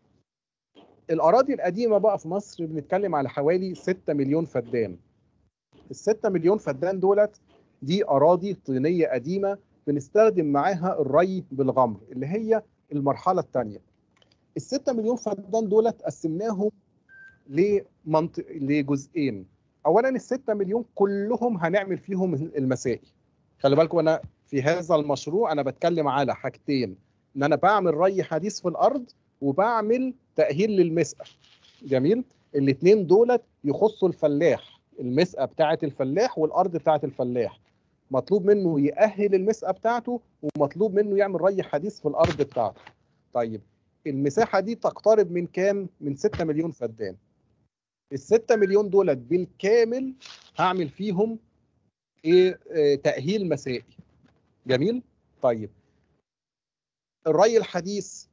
الاراضي القديمه بقى في مصر بنتكلم على حوالي 6 مليون فدان ال 6 مليون فدان دولت دي اراضي طينيه قديمه بنستخدم معاها الري بالغمر اللي هي المرحله الثانيه ال 6 مليون فدان دولت قسمناهم لمنطق لجزئين اولا ال 6 مليون كلهم هنعمل فيهم المسائي خلي بالكم انا في هذا المشروع انا بتكلم على حاجتين ان انا بعمل ري حديث في الارض وبعمل تاهيل للمسقى جميل الاثنين دولت يخصوا الفلاح المسقى بتاعه الفلاح والارض بتاعه الفلاح مطلوب منه يأهل المسقى بتاعته ومطلوب منه يعمل ري حديث في الارض بتاعته طيب المساحه دي تقترب من كام من 6 مليون فدان ال 6 مليون دولت بالكامل هعمل فيهم ايه آه، تأهيل مسائي جميل طيب الري الحديث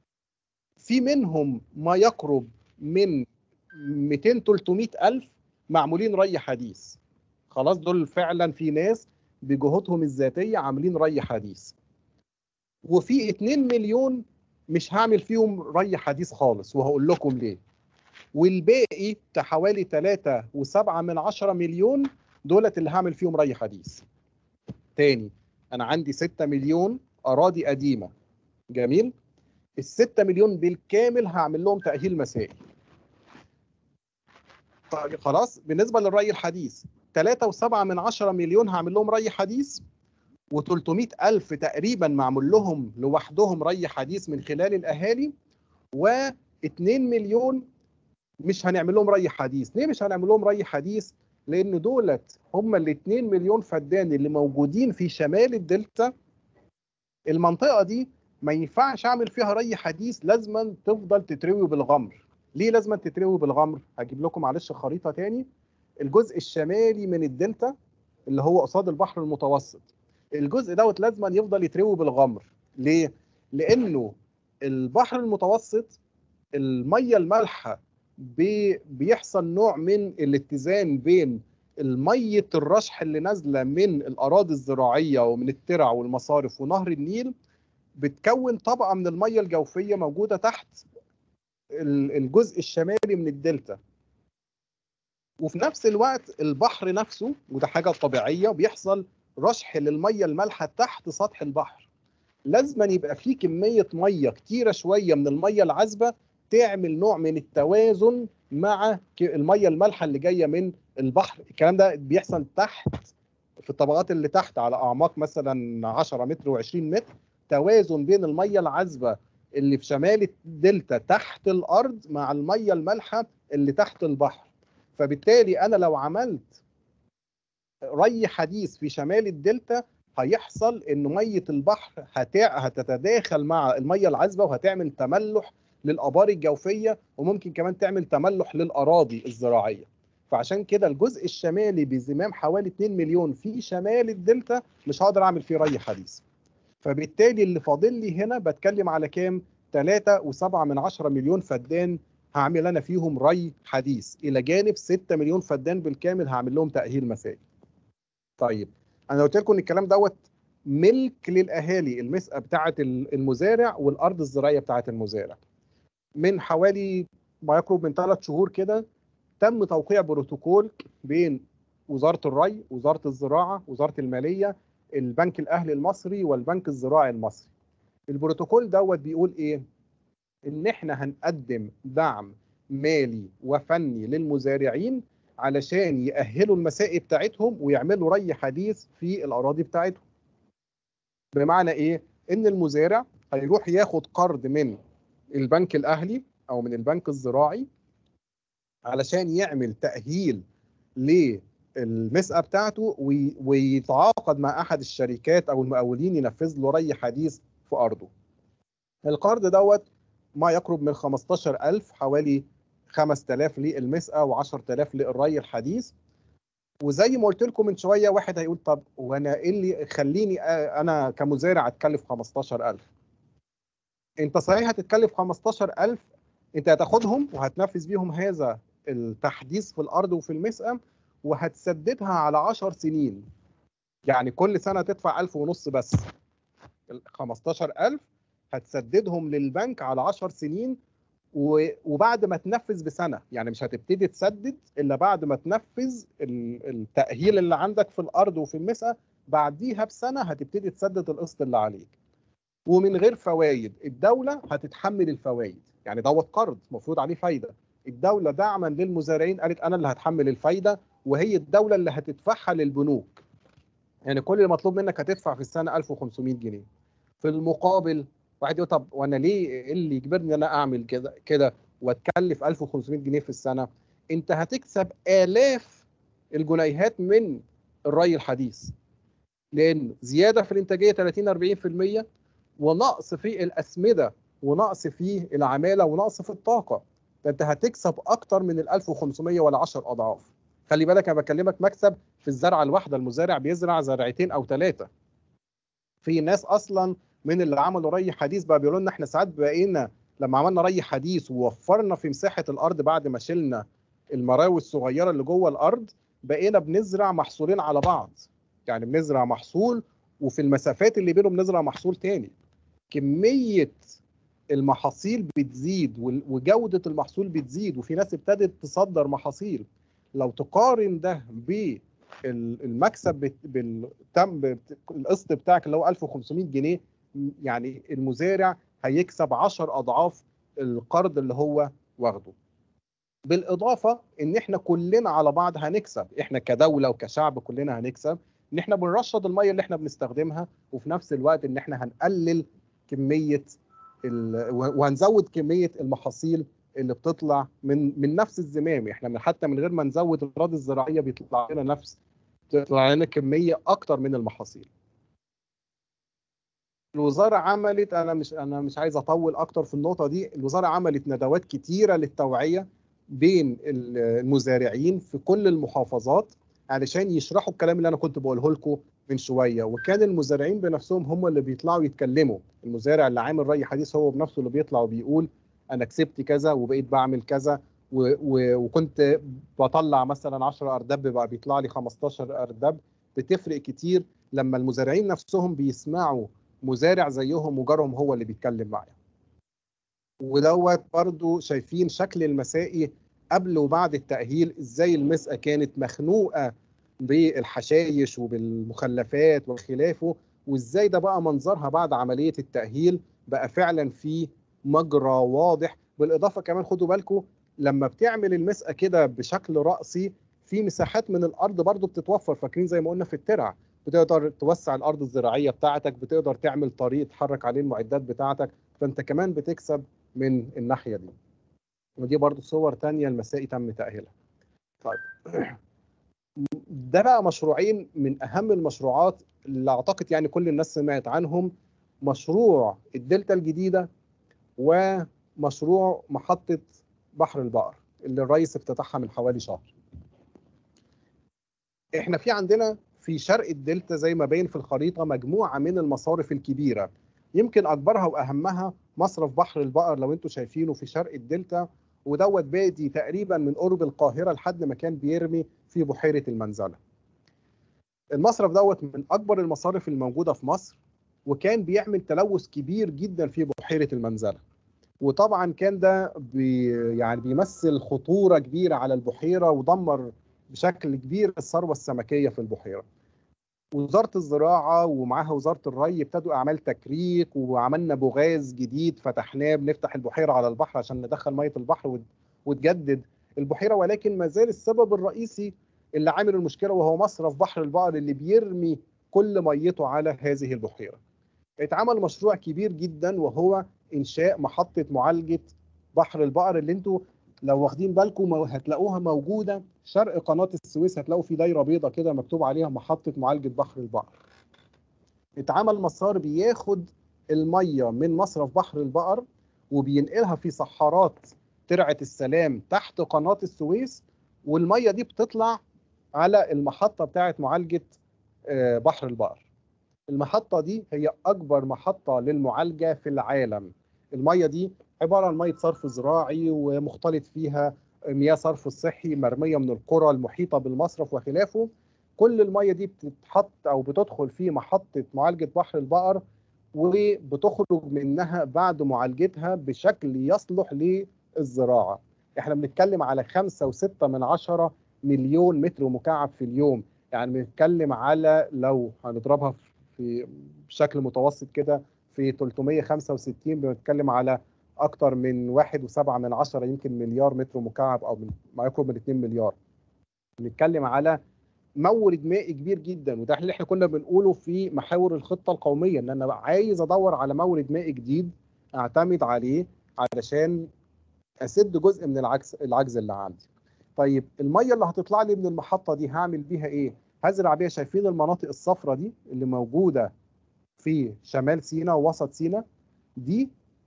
في منهم ما يقرب من 200 300 الف معمولين ري حديث خلاص دول فعلا في ناس بجهودهم الذاتيه عاملين ري حديث وفي 2 مليون مش هعمل فيهم ري حديث خالص وهقول لكم ليه والباقي بتاع حوالي 3 و7 من 10 مليون دولت اللي هعمل فيهم ري حديث تاني انا عندي 6 مليون اراضي قديمه جميل ال 6 مليون بالكامل هعمل لهم تاهيل مسائي طيب خلاص بالنسبه للري الحديث 3.7 من 10 مليون هعمل لهم ري حديث و300 ألف تقريبا معمول لهم لوحدهم ري حديث من خلال الأهالي و2 مليون مش هنعمل لهم ري حديث ليه مش هنعمل لهم ري حديث لأن دولت هم ال 2 مليون فدان اللي موجودين في شمال الدلتا المنطقة دي ما ينفعش أعمل فيها ري حديث لازما تفضل تتروي بالغمر ليه لازما تتروي بالغمر هجيب لكم معلش خريطة تاني الجزء الشمالي من الدلتا اللي هو قصاد البحر المتوسط الجزء دوت لازما يفضل يتروي بالغمر ليه لانه البحر المتوسط الميه المالحه بي بيحصل نوع من الاتزان بين الميه الرشح اللي نازله من الاراضي الزراعيه ومن الترع والمصارف ونهر النيل بتكون طبقه من الميه الجوفيه موجوده تحت ال- الجزء الشمالي من الدلتا وفي نفس الوقت البحر نفسه وده حاجه طبيعيه بيحصل رشح للميه المالحه تحت سطح البحر لازما يبقى في كميه ميه كتيره شويه من الميه العذبه تعمل نوع من التوازن مع ك- الميه المالحه اللي جايه من البحر الكلام ده بيحصل تحت في الطبقات اللي تحت على اعماق مثلا 10 متر و20 متر توازن بين الميه العذبه اللي في شمال الدلتا تحت الارض مع الميه المالحه اللي تحت البحر فبالتالي انا لو عملت ري حديث في شمال الدلتا هيحصل ان ميه البحر هتع... هتتداخل مع الميه العذبه وهتعمل تملح للابار الجوفيه وممكن كمان تعمل تملح للاراضي الزراعيه فعشان كده الجزء الشمالي بزمام حوالي 2 مليون في شمال الدلتا مش هقدر اعمل فيه ري حديث فبالتالي اللي فاضل لي هنا بتكلم على كام 3.7 من 10 مليون فدان هعمل انا فيهم ري حديث الى جانب 6 مليون فدان بالكامل هعمل لهم تاهيل مسائي طيب انا قلت لكم ان الكلام دوت ملك للاهالي المسأة بتاعه المزارع والارض الزراعيه بتاعه المزارع من حوالي ما يقرب من ثلاث شهور كده تم توقيع بروتوكول بين وزاره الري وزاره الزراعه وزاره الماليه البنك الاهلي المصري والبنك الزراعي المصري البروتوكول دوت بيقول ايه ان احنا هنقدم دعم مالي وفني للمزارعين علشان يأهلوا المسائي بتاعتهم ويعملوا ري حديث في الأراضي بتاعتهم بمعنى إيه؟ إن المزارع هيروح ياخد قرض من البنك الأهلي أو من البنك الزراعي علشان يعمل تأهيل للمسأة بتاعته وي- ويتعاقد مع أحد الشركات أو المقاولين ينفذ له ري حديث في أرضه القرض دوت ما يقرب من 15000 حوالي 5000 للمسقى و10000 للري الحديث وزي ما قلت لكم من شويه واحد هيقول طب وانا ايه اللي يخليني أ- انا كمزارع اتكلف 15000 انت صحيح هتتكلف 15000 انت هتاخدهم وهتنفذ بيهم هذا التحديث في الارض وفي المسقى وهتسددها على 10 سنين يعني كل سنه تدفع 1000 ونص بس ال 15000 هتسددهم للبنك على 10 سنين و- وبعد ما تنفذ بسنه يعني مش هتبتدي تسدد الا بعد ما تنفذ ال- التاهيل اللي عندك في الارض وفي المسقى بعديها بسنه هتبتدي تسدد القسط اللي عليك ومن غير فوائد الدوله هتتحمل الفوائد يعني دوت قرض المفروض عليه فايده الدوله دعما للمزارعين قالت انا اللي هتحمل الفايده وهي الدوله اللي هتدفعها للبنوك يعني كل اللي مطلوب منك هتدفع في السنه 1500 جنيه في المقابل واحد يقول طب وانا ليه ايه اللي يجبرني ان انا اعمل كده كده واتكلف 1500 جنيه في السنه انت هتكسب الاف الجنيهات من الري الحديث لان زياده في الانتاجيه 30 40% ونقص في الاسمده ونقص في العماله ونقص في الطاقه فانت هتكسب اكتر من ال 1500 ولا 10 اضعاف خلي بالك انا بكلمك مكسب في الزرعه الواحده المزارع بيزرع زرعتين او ثلاثه في ناس اصلا من اللي عملوا ري حديث بقى بيقولوا لنا احنا ساعات بقينا لما عملنا ري حديث ووفرنا في مساحه الارض بعد ما شلنا المراوي الصغيره اللي جوه الارض بقينا بنزرع محصولين على بعض يعني بنزرع محصول وفي المسافات اللي بينهم بنزرع محصول تاني كميه المحاصيل بتزيد وال- وجوده المحصول بتزيد وفي ناس ابتدت تصدر محاصيل لو تقارن ده بالمكسب بت- بالتم بت- القسط بتاعك اللي هو 1500 جنيه يعني المزارع هيكسب 10 اضعاف القرض اللي هو واخده بالاضافه ان احنا كلنا على بعض هنكسب احنا كدوله وكشعب كلنا هنكسب ان احنا بنرشد الميه اللي احنا بنستخدمها وفي نفس الوقت ان احنا هنقلل كميه ال... وهنزود كميه المحاصيل اللي بتطلع من من نفس الزمام احنا من حتى من غير ما نزود الاراضي الزراعيه بيطلع لنا نفس تطلع لنا كميه اكتر من المحاصيل الوزاره عملت انا مش انا مش عايز اطول اكتر في النقطه دي الوزاره عملت ندوات كتيره للتوعيه بين المزارعين في كل المحافظات علشان يشرحوا الكلام اللي انا كنت بقوله لكم من شويه وكان المزارعين بنفسهم هم اللي بيطلعوا يتكلموا المزارع اللي عامل ري حديث هو بنفسه اللي بيطلع وبيقول انا كسبت كذا وبقيت بعمل كذا و و وكنت بطلع مثلا 10 ارداب بقى بيطلع لي 15 ارداب بتفرق كتير لما المزارعين نفسهم بيسمعوا مزارع زيهم وجارهم هو اللي بيتكلم معاهم ودوت برضو شايفين شكل المسائي قبل وبعد التأهيل ازاي المسقى كانت مخنوقة بالحشايش وبالمخلفات وخلافه وازاي ده بقى منظرها بعد عملية التأهيل بقى فعلا في مجرى واضح بالإضافة كمان خدوا بالكم لما بتعمل المسقى كده بشكل رأسي في مساحات من الأرض برضو بتتوفر فاكرين زي ما قلنا في الترع بتقدر توسع الأرض الزراعية بتاعتك بتقدر تعمل طريق تحرك عليه المعدات بتاعتك فأنت كمان بتكسب من الناحية دي ودي برضو صور تانية المسائي تم تأهيلها طيب ده بقى مشروعين من أهم المشروعات اللي أعتقد يعني كل الناس سمعت عنهم مشروع الدلتا الجديدة ومشروع محطة بحر البقر اللي الرئيس افتتحها من حوالي شهر احنا في عندنا في شرق الدلتا زي ما باين في الخريطه مجموعه من المصارف الكبيره يمكن اكبرها واهمها مصرف بحر البقر لو انتم شايفينه في شرق الدلتا ودوت بادي تقريبا من قرب القاهره لحد ما كان بيرمي في بحيره المنزله. المصرف دوت من اكبر المصارف الموجوده في مصر وكان بيعمل تلوث كبير جدا في بحيره المنزله. وطبعا كان ده بي يعني بيمثل خطوره كبيره على البحيره ودمر بشكل كبير الثروه السمكيه في البحيره. وزاره الزراعه ومعاها وزاره الري ابتدوا اعمال تكريك وعملنا بوغاز جديد فتحناه بنفتح البحيره على البحر عشان ندخل ميه البحر وت- وتجدد البحيره ولكن ما زال السبب الرئيسي اللي عامل المشكله وهو مصرف بحر البقر اللي بيرمي كل ميته على هذه البحيره. اتعمل مشروع كبير جدا وهو انشاء محطه معالجه بحر البقر اللي انتوا لو واخدين بالكم مو- هتلاقوها موجوده شرق قناه السويس هتلاقوا في دايره بيضاء كده مكتوب عليها محطه معالجه بحر البقر. اتعمل مسار بياخد الميه من مصرف بحر البقر وبينقلها في صحارات ترعه السلام تحت قناه السويس والميه دي بتطلع على المحطه بتاعه معالجه آه، بحر البقر. المحطه دي هي اكبر محطه للمعالجه في العالم. الميه دي عباره عن ميه صرف زراعي ومختلط فيها مياه صرف الصحي مرميه من القرى المحيطه بالمصرف وخلافه كل الميه دي بتتحط او بتدخل في محطه معالجه بحر البقر وبتخرج منها بعد معالجتها بشكل يصلح للزراعه احنا بنتكلم على 5.6 من عشرة مليون متر مكعب في اليوم يعني بنتكلم على لو هنضربها في بشكل متوسط كده في 365 بنتكلم على اكتر من واحد وسبعة من عشرة يمكن مليار متر مكعب او من ما يقرب من 2 مليار بنتكلم على مورد مائي كبير جدا وده اللي احنا كنا بنقوله في محاور الخطه القوميه ان انا عايز ادور على مورد مائي جديد اعتمد عليه علشان اسد جزء من العجز العجز اللي عندي. طيب الميه اللي هتطلع لي من المحطه دي هعمل بيها ايه؟ هزرع بيها شايفين المناطق الصفراء دي اللي موجوده في شمال سيناء ووسط سيناء دي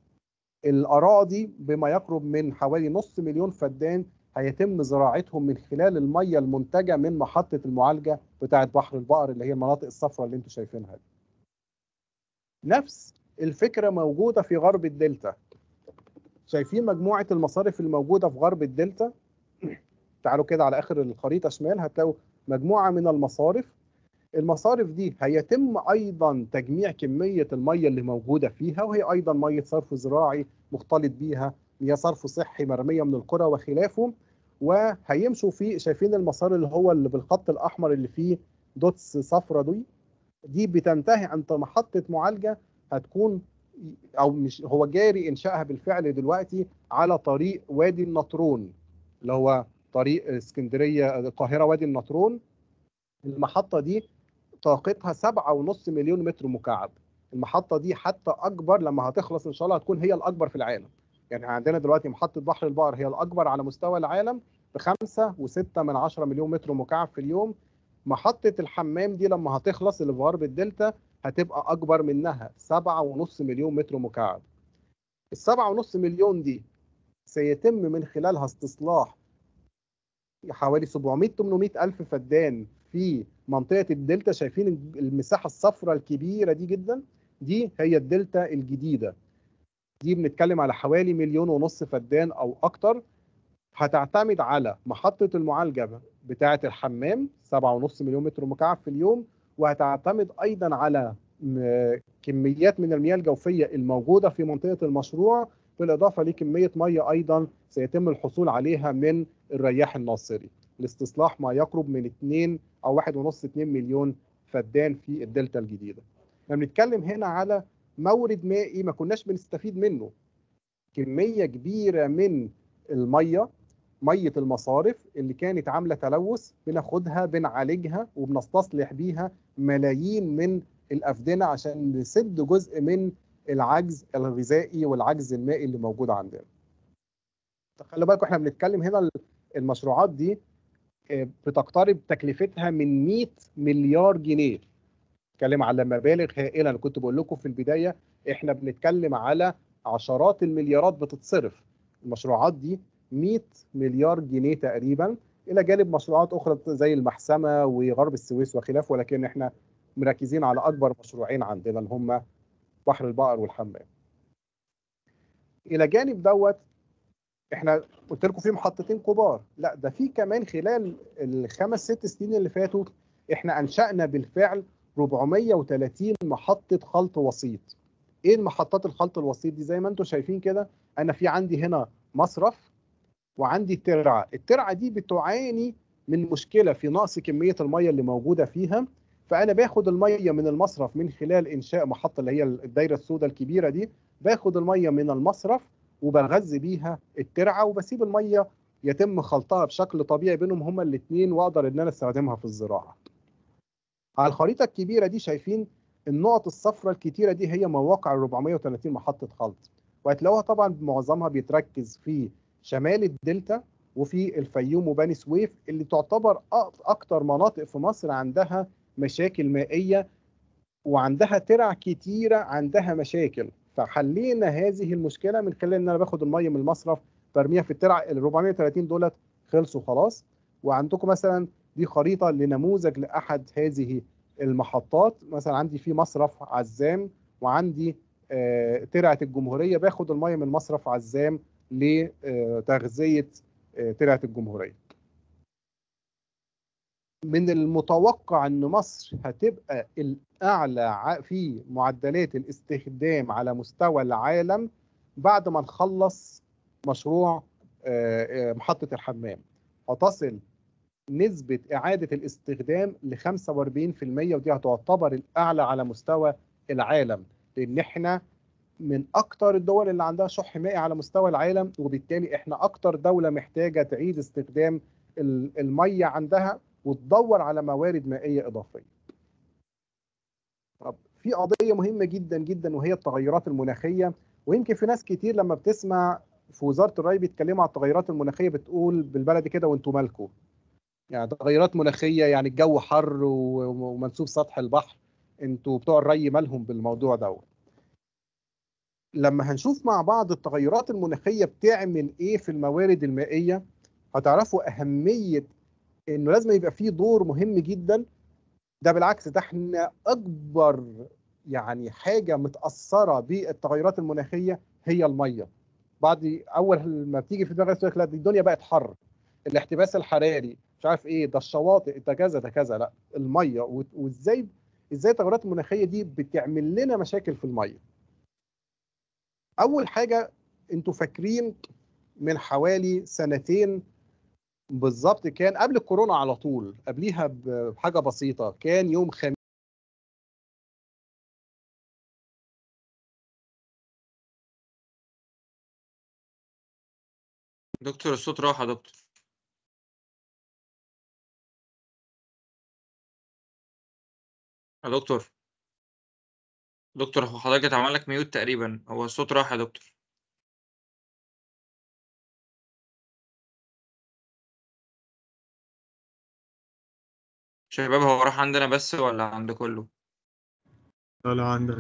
الاراضي بما يقرب من حوالي نص مليون فدان هيتم زراعتهم من خلال الميه المنتجه من محطه المعالجه بتاعه بحر البقر اللي هي المناطق الصفراء اللي انتم شايفينها دي. نفس الفكره موجوده في غرب الدلتا. شايفين مجموعه المصارف الموجوده في غرب الدلتا؟ تعالوا كده على اخر الخريطه شمال هتلاقوا مجموعه من المصارف المصارف دي هيتم ايضا تجميع كميه الميه اللي موجوده فيها وهي ايضا ميه صرف زراعي مختلط بيها مياه صرف صحي مرميه من القرى وخلافه وهيمشوا في شايفين المسار اللي هو اللي بالخط الاحمر اللي فيه دوتس صفرة دي دي بتنتهي عند محطه معالجه هتكون او مش هو جاري انشائها بالفعل دلوقتي على طريق وادي النطرون اللي هو طريق اسكندريه القاهره وادي النطرون المحطه دي طاقتها سبعة ونص مليون متر مكعب المحطة دي حتى أكبر لما هتخلص إن شاء الله هتكون هي الأكبر في العالم يعني عندنا دلوقتي محطة بحر البقر هي الأكبر على مستوى العالم بخمسة وستة من عشرة مليون متر مكعب في اليوم محطة الحمام دي لما هتخلص اللي في غرب الدلتا هتبقى أكبر منها سبعة ونص مليون متر مكعب السبعة ونص مليون دي سيتم من خلالها استصلاح حوالي 700 800 ألف فدان في منطقة الدلتا شايفين المساحة الصفراء الكبيرة دي جدا دي هي الدلتا الجديدة دي بنتكلم على حوالي مليون ونص فدان أو أكتر هتعتمد على محطة المعالجة بتاعة الحمام 7.5 مليون متر مكعب في اليوم وهتعتمد أيضا على كميات من المياه الجوفية الموجودة في منطقة المشروع بالإضافة لكمية مية أيضا سيتم الحصول عليها من الرياح الناصري لاستصلاح ما يقرب من 2 او 1.5 2 مليون فدان في الدلتا الجديده. احنا بنتكلم هنا على مورد مائي ما كناش بنستفيد منه. كميه كبيره من الميه ميه المصارف اللي كانت عامله تلوث بناخدها بنعالجها وبنستصلح بيها ملايين من الافدنه عشان نسد جزء من العجز الغذائي والعجز المائي اللي موجود عندنا. خلي بالكم احنا بنتكلم هنا المشروعات دي بتقترب تكلفتها من 100 مليار جنيه بنتكلم على مبالغ هائله انا كنت بقول لكم في البدايه احنا بنتكلم على عشرات المليارات بتتصرف المشروعات دي 100 مليار جنيه تقريبا الى جانب مشروعات اخرى زي المحسمه وغرب السويس وخلافه ولكن احنا مركزين على اكبر مشروعين عندنا اللي هم بحر البقر والحمام الى جانب دوت احنا قلت لكم في محطتين كبار لا ده في كمان خلال الخمس ست سنين اللي فاتوا احنا انشانا بالفعل 430 محطه خلط وسيط ايه المحطات الخلط الوسيط دي زي ما انتم شايفين كده انا في عندي هنا مصرف وعندي ترعه الترعه دي بتعاني من مشكله في نقص كميه الميه اللي موجوده فيها فانا باخد الميه من المصرف من خلال انشاء محطه اللي هي الدايره السوداء الكبيره دي باخد الميه من المصرف وبغذي بيها الترعه وبسيب الميه يتم خلطها بشكل طبيعي بينهم هما الاثنين واقدر ان انا استخدمها في الزراعه. على الخريطه الكبيره دي شايفين النقط الصفراء الكتيره دي هي مواقع ال 430 محطه خلط وهتلاقوها طبعا معظمها بيتركز في شمال الدلتا وفي الفيوم وبني سويف اللي تعتبر أك- اكتر مناطق في مصر عندها مشاكل مائيه وعندها ترع كتيره عندها مشاكل فحلينا هذه المشكله من خلال ان انا باخد الميه من المصرف برميها في الترع ال 430 دولت خلصوا خلاص وعندكم مثلا دي خريطه لنموذج لاحد هذه المحطات مثلا عندي في مصرف عزام وعندي آه، ترعه الجمهوريه باخد الميه من مصرف عزام لتغذيه آه، ترعه الجمهوريه من المتوقع ان مصر هتبقى الاعلى ع- في معدلات الاستخدام على مستوى العالم بعد ما نخلص مشروع آه، آه، محطه الحمام هتصل نسبة إعادة الاستخدام ل 45% ودي هتعتبر الأعلى على مستوى العالم لأن إحنا من أكتر الدول اللي عندها شح مائي على مستوى العالم وبالتالي إحنا أكتر دولة محتاجة تعيد استخدام ال- المية عندها وتدور على موارد مائية إضافية. طب في قضية مهمة جدا جدا وهي التغيرات المناخية ويمكن في ناس كتير لما بتسمع في وزارة الري بيتكلموا على التغيرات المناخية بتقول بالبلدي كده وانتوا مالكم يعني تغيرات مناخيه يعني الجو حر و- ومنسوب سطح البحر انتوا بتوع الري مالهم بالموضوع دوت لما هنشوف مع بعض التغيرات المناخيه بتعمل ايه في الموارد المائيه هتعرفوا اهميه انه لازم يبقى فيه دور مهم جدا ده بالعكس ده احنا اكبر يعني حاجه متاثره بالتغيرات المناخيه هي الميه بعد اول ما بتيجي في دماغك يقول لك لا دي الدنيا بقت حر الاحتباس الحراري مش عارف ايه ده الشواطئ ده كذا ده كذا لا الميه و- وازاي ازاي التغيرات المناخيه دي بتعمل لنا مشاكل في الميه اول حاجه انتوا فاكرين من حوالي سنتين بالظبط كان قبل الكورونا على طول قبليها ب- بحاجه بسيطه كان يوم خميس دكتور الصوت راح يا دكتور يا دكتور دكتور هو حضرتك اتعمل لك ميوت تقريبا هو الصوت راح يا دكتور شباب هو راح عندنا بس ولا عند كله لا لا عندك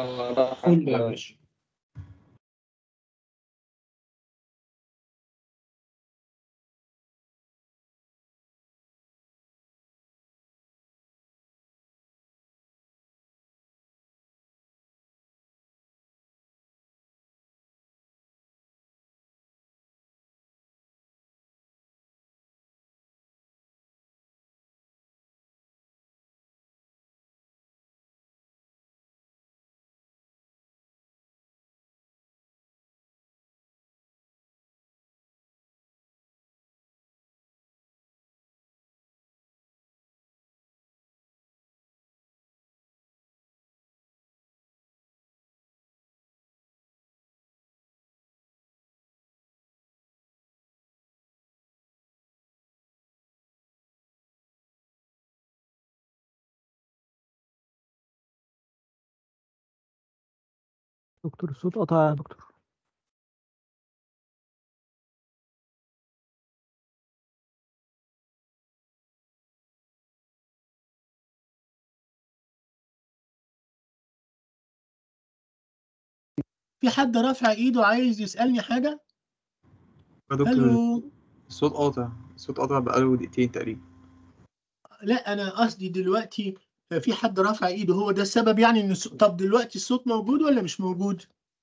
دكتور الصوت قطع يا دكتور في حد رافع ايده عايز يسالني حاجه يا دكتور الو الصوت قاطع الصوت قاطع بقاله دقيقتين تقريبا لا انا قصدي دلوقتي في حد رافع ايده هو ده السبب يعني ان الص- طب دلوقتي الصوت موجود ولا مش موجود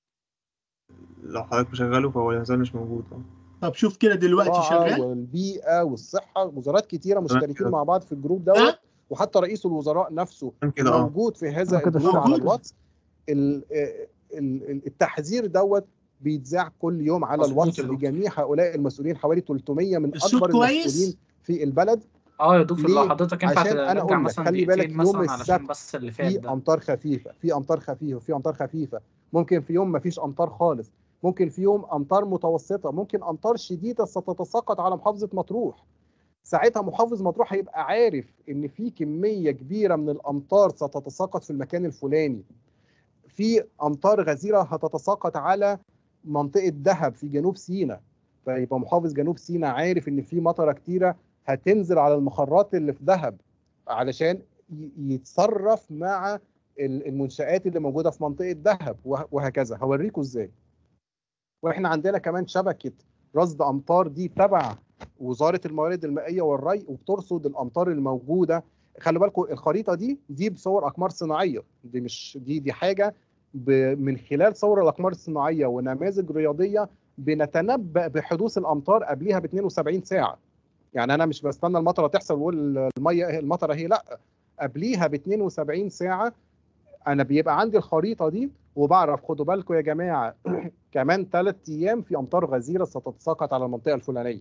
لو حضرتك مشغله فهو لازال مش موجود اه طب شوف كده دلوقتي الزراعة شغال والبيئه والصحه وزارات كتيره مشتركين كده. مع بعض في الجروب ها؟ دوت وحتى رئيس الوزراء نفسه كان كده اه موجود في هذا كده الجروب على موجود. الواتس ال- ال- ال- التحذير دوت بيتذاع كل يوم على مظبوط الواتس يا دكتور. لجميع هؤلاء المسؤولين حوالي 300 من الصوت اكبر كويس؟ المسؤولين في البلد اه يا دكتور لو ليه؟ حضرتك ينفع عشان أنا ترجع أقول لك، مثلا خلي بالك دقيقتين يوم مثلا علشان السبت بس اللي فات في ده امطار خفيفه في امطار خفيفه في امطار خفيفه ممكن في يوم ما فيش امطار خالص ممكن في يوم امطار متوسطه ممكن امطار شديده ستتساقط على محافظه مطروح ساعتها محافظ مطروح هيبقى عارف ان في كميه كبيره من الامطار ستتساقط في المكان الفلاني في امطار غزيره هتتساقط على منطقه دهب في جنوب سيناء فيبقى محافظ جنوب سيناء عارف ان في مطره كتيره هتنزل على المخرات اللي في دهب علشان ي- يتصرف مع ال- المنشآت اللي موجودة في منطقة دهب وه- وهكذا هوريكم ازاي واحنا عندنا كمان شبكة رصد أمطار دي تبع وزارة الموارد المائية والري وبترصد الأمطار الموجودة خلي بالكم الخريطة دي دي بصور أقمار صناعية دي مش دي دي حاجة ب من خلال صور الأقمار الصناعية ونماذج رياضية بنتنبأ بحدوث الأمطار قبلها ب 72 ساعة يعني أنا مش بستنى المطرة تحصل واقول المية المطرة هي لا قبليها ب 72 ساعة انا بيبقى عندي الخريطه دي وبعرف خدوا بالكم يا جماعه كمان ثلاث ايام في امطار غزيره ستتساقط على المنطقه الفلانيه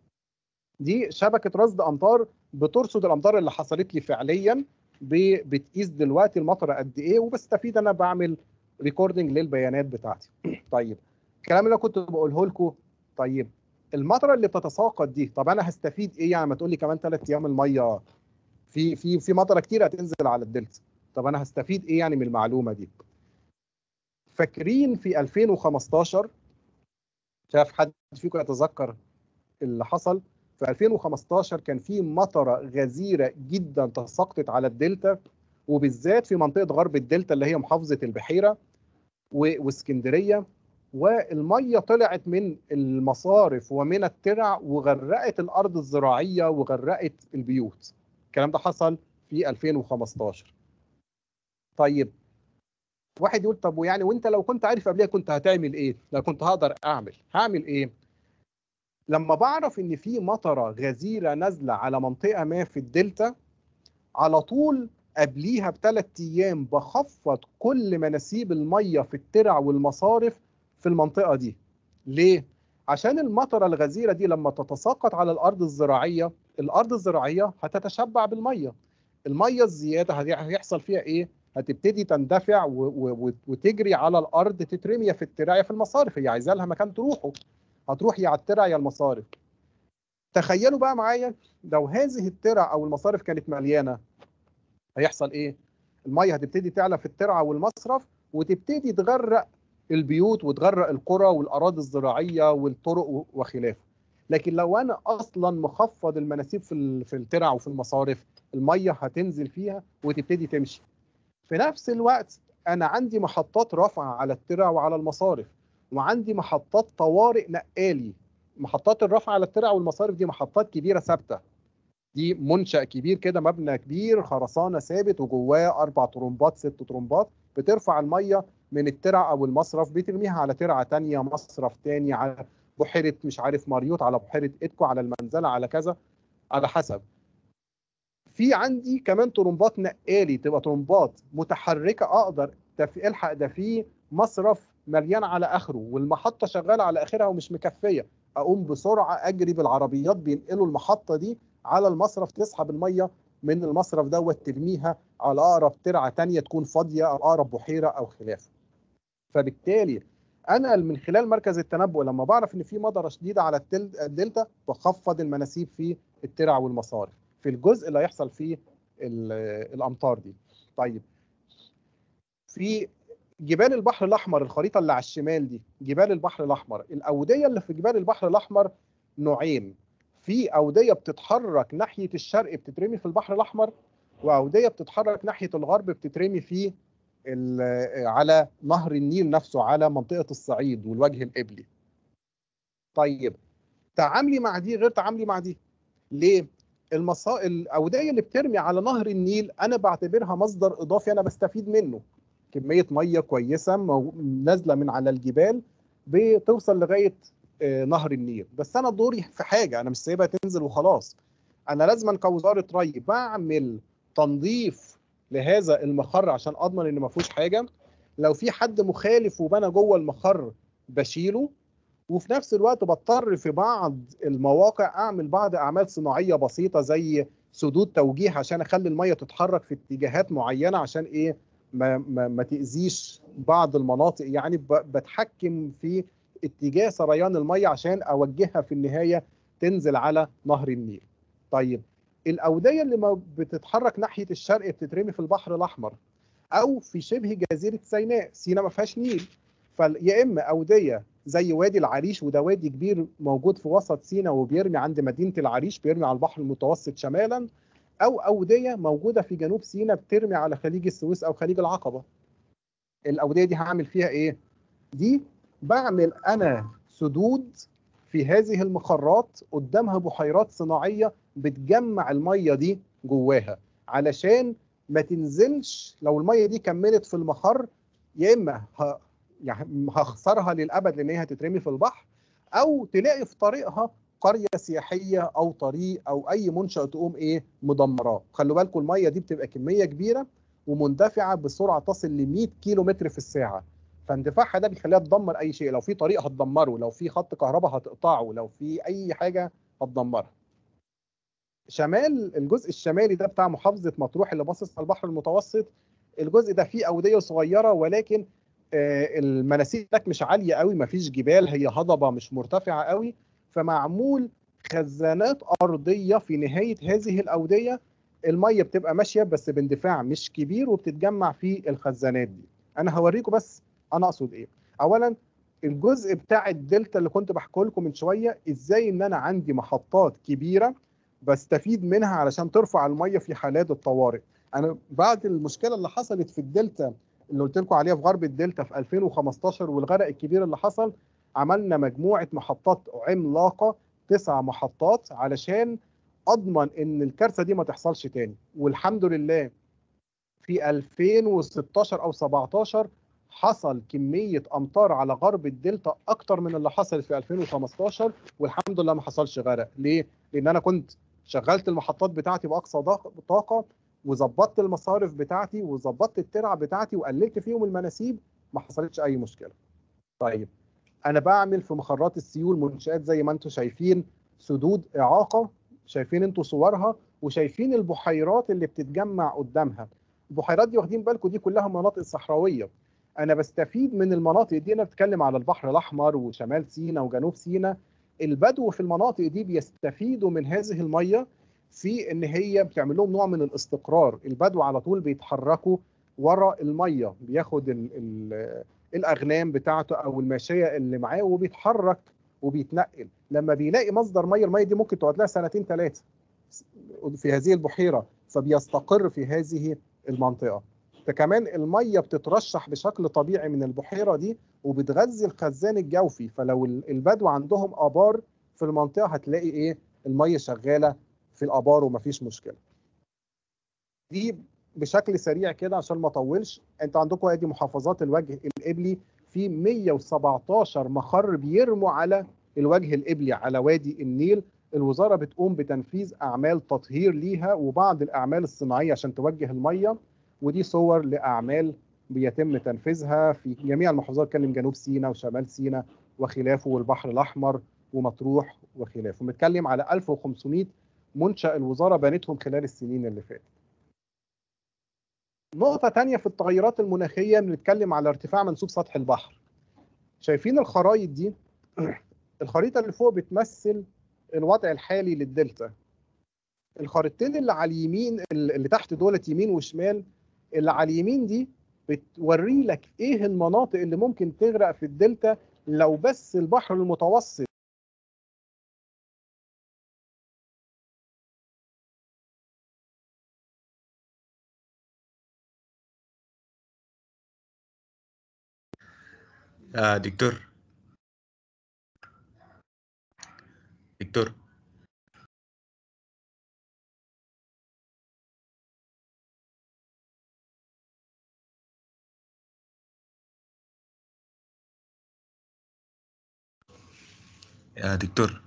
دي شبكه رصد امطار بترصد الامطار اللي حصلت لي فعليا ب- بتقيس دلوقتي المطره قد ايه وبستفيد انا بعمل ريكوردنج للبيانات بتاعتي طيب الكلام اللي أنا كنت بقوله لكم طيب المطره اللي بتتساقط دي طب انا هستفيد ايه يعني ما تقول لي كمان ثلاث ايام الميه في في في مطره كتير هتنزل على الدلتا طب انا هستفيد ايه يعني من المعلومه دي فاكرين في 2015 شاف حد فيكم يتذكر اللي حصل في 2015 كان في مطره غزيره جدا تساقطت على الدلتا وبالذات في منطقه غرب الدلتا اللي هي محافظه البحيره و- واسكندريه والميه طلعت من المصارف ومن الترع وغرقت الارض الزراعيه وغرقت البيوت الكلام ده حصل في 2015 طيب واحد يقول طب ويعني وانت لو كنت عارف قبلها كنت هتعمل ايه؟ لو كنت هقدر اعمل، هعمل ايه؟ لما بعرف ان في مطره غزيره نازله على منطقه ما في الدلتا على طول قبليها بثلاث ايام بخفض كل مناسيب الميه في الترع والمصارف في المنطقه دي. ليه؟ عشان المطره الغزيره دي لما تتساقط على الارض الزراعيه، الارض الزراعيه هتتشبع بالميه. الميه الزياده هي- هيحصل فيها ايه؟ هتبتدي تندفع و- و- و- وتجري على الارض تترمي في الترع في المصارف هي عايزه لها مكان تروحه هتروح يا على الترع يا المصارف تخيلوا بقى معايا لو هذه الترع او المصارف كانت مليانه هيحصل ايه الميه هتبتدي تعلى في الترعه والمصرف وتبتدي تغرق البيوت وتغرق القرى والاراضي الزراعيه والطرق و- وخلافه لكن لو انا اصلا مخفض المناسيب في ال- في الترع وفي المصارف الميه هتنزل فيها وتبتدي تمشي في نفس الوقت انا عندي محطات رفع على الترع وعلى المصارف وعندي محطات طوارئ نقالي محطات الرفع على الترع والمصارف دي محطات كبيره ثابته دي منشأ كبير كده مبنى كبير خرسانه ثابت وجواه اربع طرمبات ست طرمبات بترفع الميه من الترع او المصرف بترميها على ترعه تانية مصرف تاني على بحيره مش عارف مريوط على بحيره ادكو على المنزله على كذا على حسب في عندي كمان طرمبات نقالي تبقى طرمبات متحركه اقدر ده في الحق ده في مصرف مليان على اخره والمحطه شغاله على اخرها ومش مكفيه اقوم بسرعه اجري بالعربيات بينقلوا المحطه دي على المصرف تسحب الميه من المصرف دوت ترميها على اقرب ترعه تانية تكون فاضيه او اقرب بحيره او خلافه فبالتالي انا من خلال مركز التنبؤ لما بعرف ان في مطره شديده على التل- الدلتا بخفض المناسيب في الترع والمصارف في الجزء اللي هيحصل فيه ال- الامطار دي طيب في جبال البحر الاحمر الخريطه اللي على الشمال دي جبال البحر الاحمر الاوديه اللي في جبال البحر الاحمر نوعين في اوديه بتتحرك ناحيه الشرق بتترمي في البحر الاحمر واوديه بتتحرك ناحيه الغرب بتترمي في ال- على نهر النيل نفسه على منطقه الصعيد والوجه القبلي طيب تعاملي مع دي غير تعاملي مع دي ليه المصا... الاوديه اللي بترمي على نهر النيل انا بعتبرها مصدر اضافي انا بستفيد منه كميه ميه كويسه مو... نازله من على الجبال بتوصل لغايه آه، نهر النيل بس انا دوري في حاجه انا مش سايبها تنزل وخلاص انا لازما كوزاره ري بعمل تنظيف لهذا المخر عشان اضمن ان ما فيهوش حاجه لو في حد مخالف وبنى جوه المخر بشيله وفي نفس الوقت بضطر في بعض المواقع اعمل بعض اعمال صناعيه بسيطه زي سدود توجيه عشان اخلي الميه تتحرك في اتجاهات معينه عشان ايه ما ما, ما تاذيش بعض المناطق يعني ب- بتحكم في اتجاه سريان الميه عشان اوجهها في النهايه تنزل على نهر النيل. طيب الاوديه اللي ما بتتحرك ناحيه الشرق بتترمي في البحر الاحمر او في شبه جزيره سيناء، سيناء ما فيهاش نيل. فيا اما اوديه زي وادي العريش وده وادي كبير موجود في وسط سيناء وبيرمي عند مدينه العريش بيرمي على البحر المتوسط شمالا او اوديه موجوده في جنوب سيناء بترمي على خليج السويس او خليج العقبه. الاوديه دي هعمل فيها ايه؟ دي بعمل انا سدود في هذه المخرات قدامها بحيرات صناعيه بتجمع الميه دي جواها علشان ما تنزلش لو الميه دي كملت في المخر يا اما ه... يعني هخسرها للابد لان هي هتترمي في البحر او تلاقي في طريقها قريه سياحيه او طريق او اي منشاه تقوم ايه مدمراه خلوا بالكم الميه دي بتبقى كميه كبيره ومندفعه بسرعه تصل ل 100 كيلو متر في الساعه فاندفاعها ده بيخليها تدمر اي شيء لو في طريق هتدمره لو في خط كهرباء هتقطعه لو في اي حاجه هتدمرها شمال الجزء الشمالي ده بتاع محافظه مطروح اللي باصص على البحر المتوسط الجزء ده فيه اوديه صغيره ولكن آه، المناسيب هناك مش عاليه قوي ما فيش جبال هي هضبه مش مرتفعه قوي فمعمول خزانات ارضيه في نهايه هذه الاوديه الميه بتبقى ماشيه بس باندفاع مش كبير وبتتجمع في الخزانات دي انا هوريكم بس انا اقصد ايه اولا الجزء بتاع الدلتا اللي كنت بحكي لكم من شويه ازاي ان انا عندي محطات كبيره بستفيد منها علشان ترفع الميه في حالات الطوارئ انا بعد المشكله اللي حصلت في الدلتا اللي قلت لكم عليها في غرب الدلتا في 2015 والغرق الكبير اللي حصل عملنا مجموعه محطات عملاقه تسع محطات علشان اضمن ان الكارثه دي ما تحصلش تاني والحمد لله في 2016 او 17 حصل كميه امطار على غرب الدلتا اكتر من اللي حصلت في 2015 والحمد لله ما حصلش غرق ليه لان انا كنت شغلت المحطات بتاعتي باقصى ضغ- طاقه وظبطت المصارف بتاعتي وظبطت الترع بتاعتي وقللت فيهم المناسيب ما حصلتش اي مشكله طيب انا بعمل في مخرات السيول منشات زي ما انتم شايفين سدود اعاقه شايفين انتوا صورها وشايفين البحيرات اللي بتتجمع قدامها البحيرات دي واخدين بالكم دي كلها مناطق صحراويه انا بستفيد من المناطق دي انا بتكلم على البحر الاحمر وشمال سيناء وجنوب سيناء البدو في المناطق دي بيستفيدوا من هذه الميه في ان هي بتعمل لهم نوع من الاستقرار البدو على طول بيتحركوا ورا الميه بياخد ال ال الاغنام بتاعته او الماشيه اللي معاه وبيتحرك وبيتنقل لما بيلاقي مصدر ميه الميه دي ممكن تقعد لها سنتين ثلاثه في هذه البحيره فبيستقر في هذه المنطقه فكمان الميه بتترشح بشكل طبيعي من البحيره دي وبتغذي الخزان الجوفي فلو ال- البدو عندهم ابار في المنطقه هتلاقي ايه الميه شغاله في الابار ومفيش مشكله دي بشكل سريع كده عشان ما اطولش انت عندكم ادي محافظات الوجه القبلي في 117 مخر بيرموا على الوجه القبلي على وادي النيل الوزاره بتقوم بتنفيذ اعمال تطهير ليها وبعض الاعمال الصناعيه عشان توجه الميه ودي صور لاعمال بيتم تنفيذها في جميع المحافظات كان جنوب سيناء وشمال سيناء وخلافه والبحر الاحمر ومطروح وخلافه بنتكلم على 1500 منشأ الوزاره بنتهم خلال السنين اللي فاتت نقطة تانية في التغيرات المناخية بنتكلم على ارتفاع منسوب سطح البحر. شايفين الخرايط دي؟ الخريطة اللي فوق بتمثل الوضع الحالي للدلتا. الخريطتين اللي على اليمين اللي تحت دولت يمين وشمال اللي على اليمين دي بتوري لك ايه المناطق اللي ممكن تغرق في الدلتا لو بس البحر المتوسط آه دكتور دكتور يا دكتور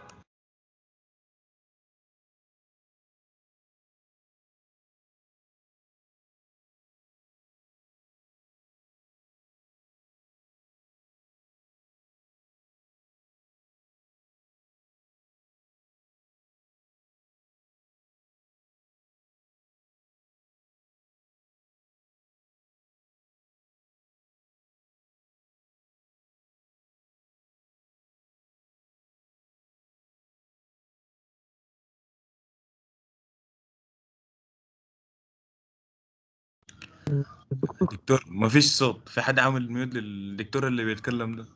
دكتور ما فيش صوت في حد عامل ميوت للدكتور اللي بيتكلم ده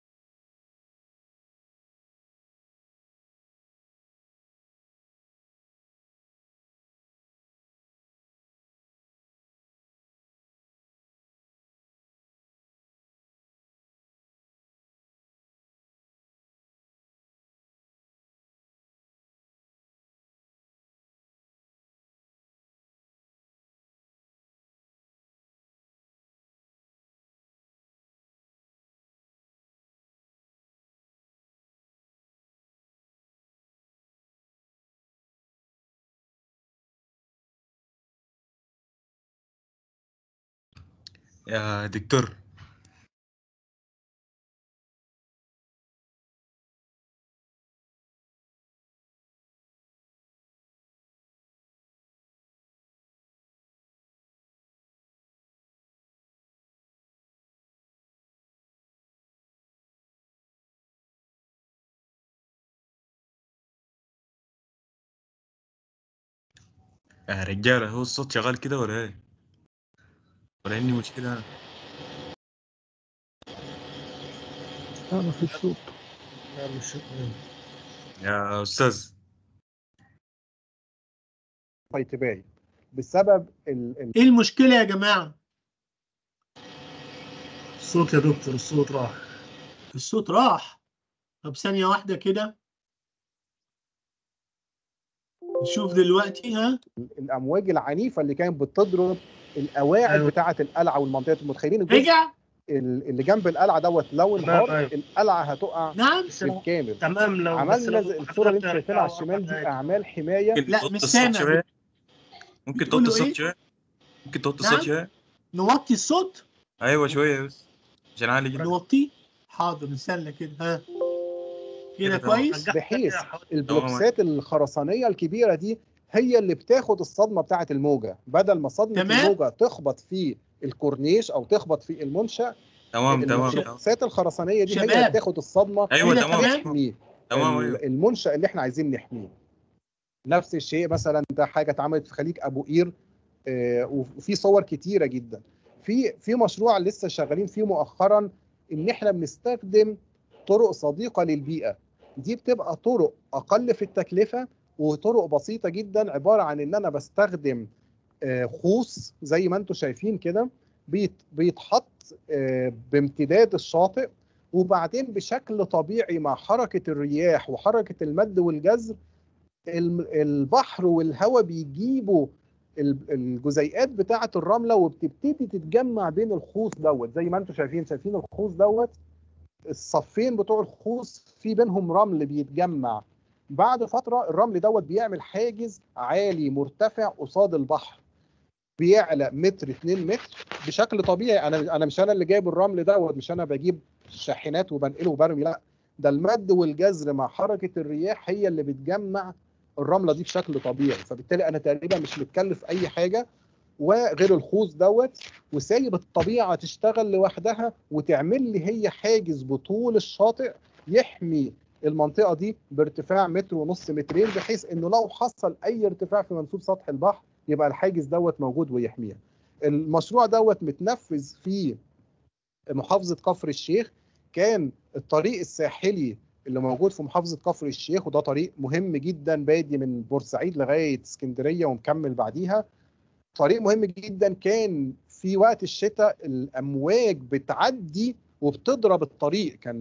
يا دكتور يا رجالة هو الصوت شغال كده ولا ايه؟ ولا عندي مشكلة أنا؟ لا ما فيش صوت لا مش يا أستاذ فيتباعي بسبب ال... ال... ايه المشكله يا جماعه الصوت يا دكتور الصوت راح الصوت راح طب ثانيه واحده كده نشوف دلوقتي ها الامواج العنيفه اللي كانت بتضرب القواعد أيوة. بتاعه القلعه والمنطقه متخيلين الجزء رجع ال- اللي جنب القلعه دوت لو تمام، انهار أيوة. القلعه هتقع نعم بالكامل تمام لو بس عملنا لو زي الصوره اللي انتوا شايفينها على الشمال دي اعمال حمايه ممكن لا، توطي مش الصوت سامع. شوية ممكن بتقولوا توطي الصوت إيه؟ شوية ممكن توطي نعم. الصوت شوية نوطي الصوت أيوة شوية بس عشان عالي جدا نوطيه حاضر نستنى كده ها كده كده تمام. كويس بحيث البلوكسات الخرسانيه الكبيره دي هي اللي بتاخد الصدمه بتاعه الموجه بدل ما صدمه تمام. الموجه تخبط في الكورنيش او تخبط في المنشا تمام تمام تمام البلوكسات الخرسانيه دي هي اللي شباب. بتاخد الصدمه أيوة كده تمام تمام. تحمي تمام ال- أيوة المنشأ اللي احنا عايزين نحميه نفس الشيء مثلا ده حاجه اتعملت في خليج ابو قير آه، وفي صور كتيره جدا في في مشروع لسه شغالين فيه مؤخرا ان احنا بنستخدم طرق صديقه للبيئه دي بتبقى طرق اقل في التكلفه وطرق بسيطه جدا عباره عن ان انا بستخدم آه، خوص زي ما انتم شايفين كده بيت- بيتحط آه، بامتداد الشاطئ وبعدين بشكل طبيعي مع حركة الرياح وحركة المد والجزر الم- البحر والهواء بيجيبوا ال- الجزيئات بتاعة الرملة وبتبتدي تتجمع بين الخوص دوت زي ما انتم شايفين شايفين الخوص دوت الصفين بتوع الخوص في بينهم رمل بيتجمع بعد فترة الرمل دوت بيعمل حاجز عالي مرتفع قصاد البحر بيعلى متر 2 متر بشكل طبيعي انا انا مش انا اللي جايب الرمل دوت مش انا بجيب شاحنات وبنقله وبرمي لا ده المد والجزر مع حركه الرياح هي اللي بتجمع الرمله دي بشكل طبيعي فبالتالي انا تقريبا مش متكلف اي حاجه وغير الخوص دوت وسايب الطبيعه تشتغل لوحدها وتعمل لي هي حاجز بطول الشاطئ يحمي المنطقه دي بارتفاع متر ونص مترين بحيث انه لو حصل اي ارتفاع في منسوب سطح البحر يبقى الحاجز دوت موجود ويحميها المشروع دوت متنفذ في محافظه كفر الشيخ كان الطريق الساحلي اللي موجود في محافظه كفر الشيخ وده طريق مهم جدا بادي من بورسعيد لغايه اسكندريه ومكمل بعديها طريق مهم جدا كان في وقت الشتاء الامواج بتعدي وبتضرب الطريق كان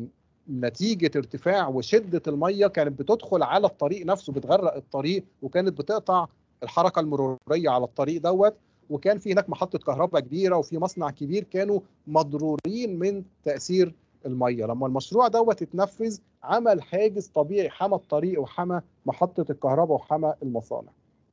نتيجه ارتفاع وشده الميه كانت بتدخل على الطريق نفسه بتغرق الطريق وكانت بتقطع الحركه المروريه على الطريق دوت وكان في هناك محطه كهرباء كبيره وفي مصنع كبير كانوا مضرورين من تاثير الميه لما المشروع دوت اتنفذ عمل حاجز طبيعي حمى الطريق وحمى محطه الكهرباء وحمى المصانع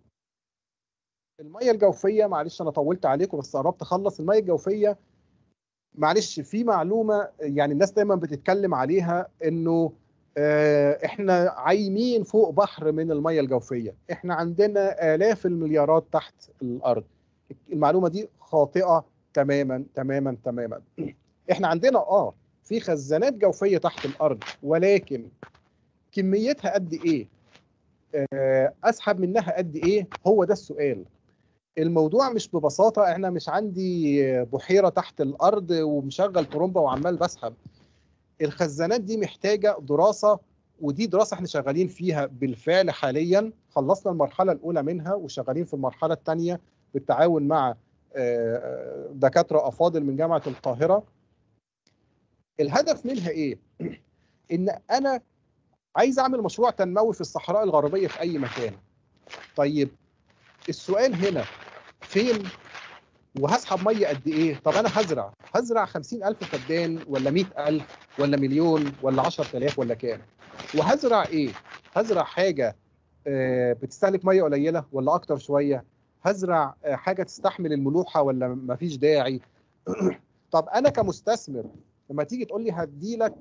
الميه الجوفيه معلش انا طولت عليكم بس قربت اخلص الميه الجوفيه معلش في معلومه يعني الناس دايما بتتكلم عليها انه آه، احنا عايمين فوق بحر من الميه الجوفيه احنا عندنا الاف المليارات تحت الارض المعلومه دي خاطئه تماما تماما تماما احنا عندنا اه في خزانات جوفيه تحت الارض ولكن كميتها قد ايه آه، اسحب منها قد ايه هو ده السؤال الموضوع مش ببساطه احنا مش عندي بحيره تحت الارض ومشغل ترومبه وعمال بسحب الخزانات دي محتاجه دراسه ودي دراسه احنا شغالين فيها بالفعل حاليا خلصنا المرحله الاولى منها وشغالين في المرحله الثانيه بالتعاون مع آه، دكاتره افاضل من جامعه القاهره الهدف منها ايه ان انا عايز اعمل مشروع تنموي في الصحراء الغربيه في اي مكان طيب السؤال هنا فين وهسحب ميه قد ايه طب انا هزرع هزرع 50000 فدان ولا 100000 ولا مليون ولا 10000 ولا كام وهزرع ايه هزرع حاجه آه، بتستهلك ميه قليله ولا اكتر شويه هزرع آه، حاجه تستحمل الملوحه ولا مفيش داعي طب انا كمستثمر لما تيجي تقول لي هدي لك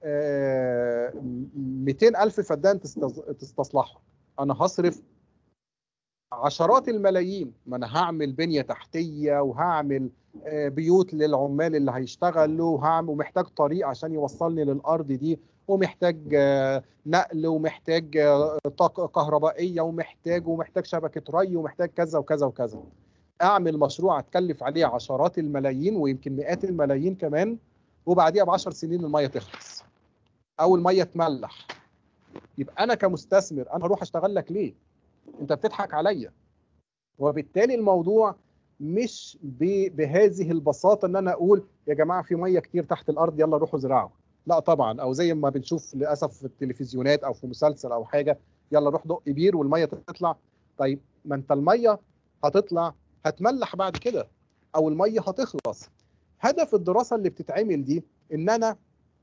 200000 فدان تستز- تستصلحهم انا هصرف عشرات الملايين ما انا هعمل بنيه تحتيه وهعمل آه، بيوت للعمال اللي هيشتغلوا وهعمل ومحتاج طريق عشان يوصلني للارض دي ومحتاج آه، نقل ومحتاج آه، طاقه كهربائيه ومحتاج ومحتاج شبكه ري ومحتاج كذا وكذا وكذا اعمل مشروع اتكلف عليه عشرات الملايين ويمكن مئات الملايين كمان وبعديها ب 10 سنين الميه تخلص او الميه تملح يبقى انا كمستثمر انا هروح اشتغل لك ليه انت بتضحك عليا وبالتالي الموضوع مش ب- بهذه البساطه ان انا اقول يا جماعه في ميه كتير تحت الارض يلا روحوا زرعوا لا طبعا او زي ما بنشوف للاسف في التلفزيونات او في مسلسل او حاجه يلا روح دق بير والميه تطلع طيب ما انت الميه هتطلع هتملح بعد كده او الميه هتخلص هدف الدراسه اللي بتتعمل دي ان انا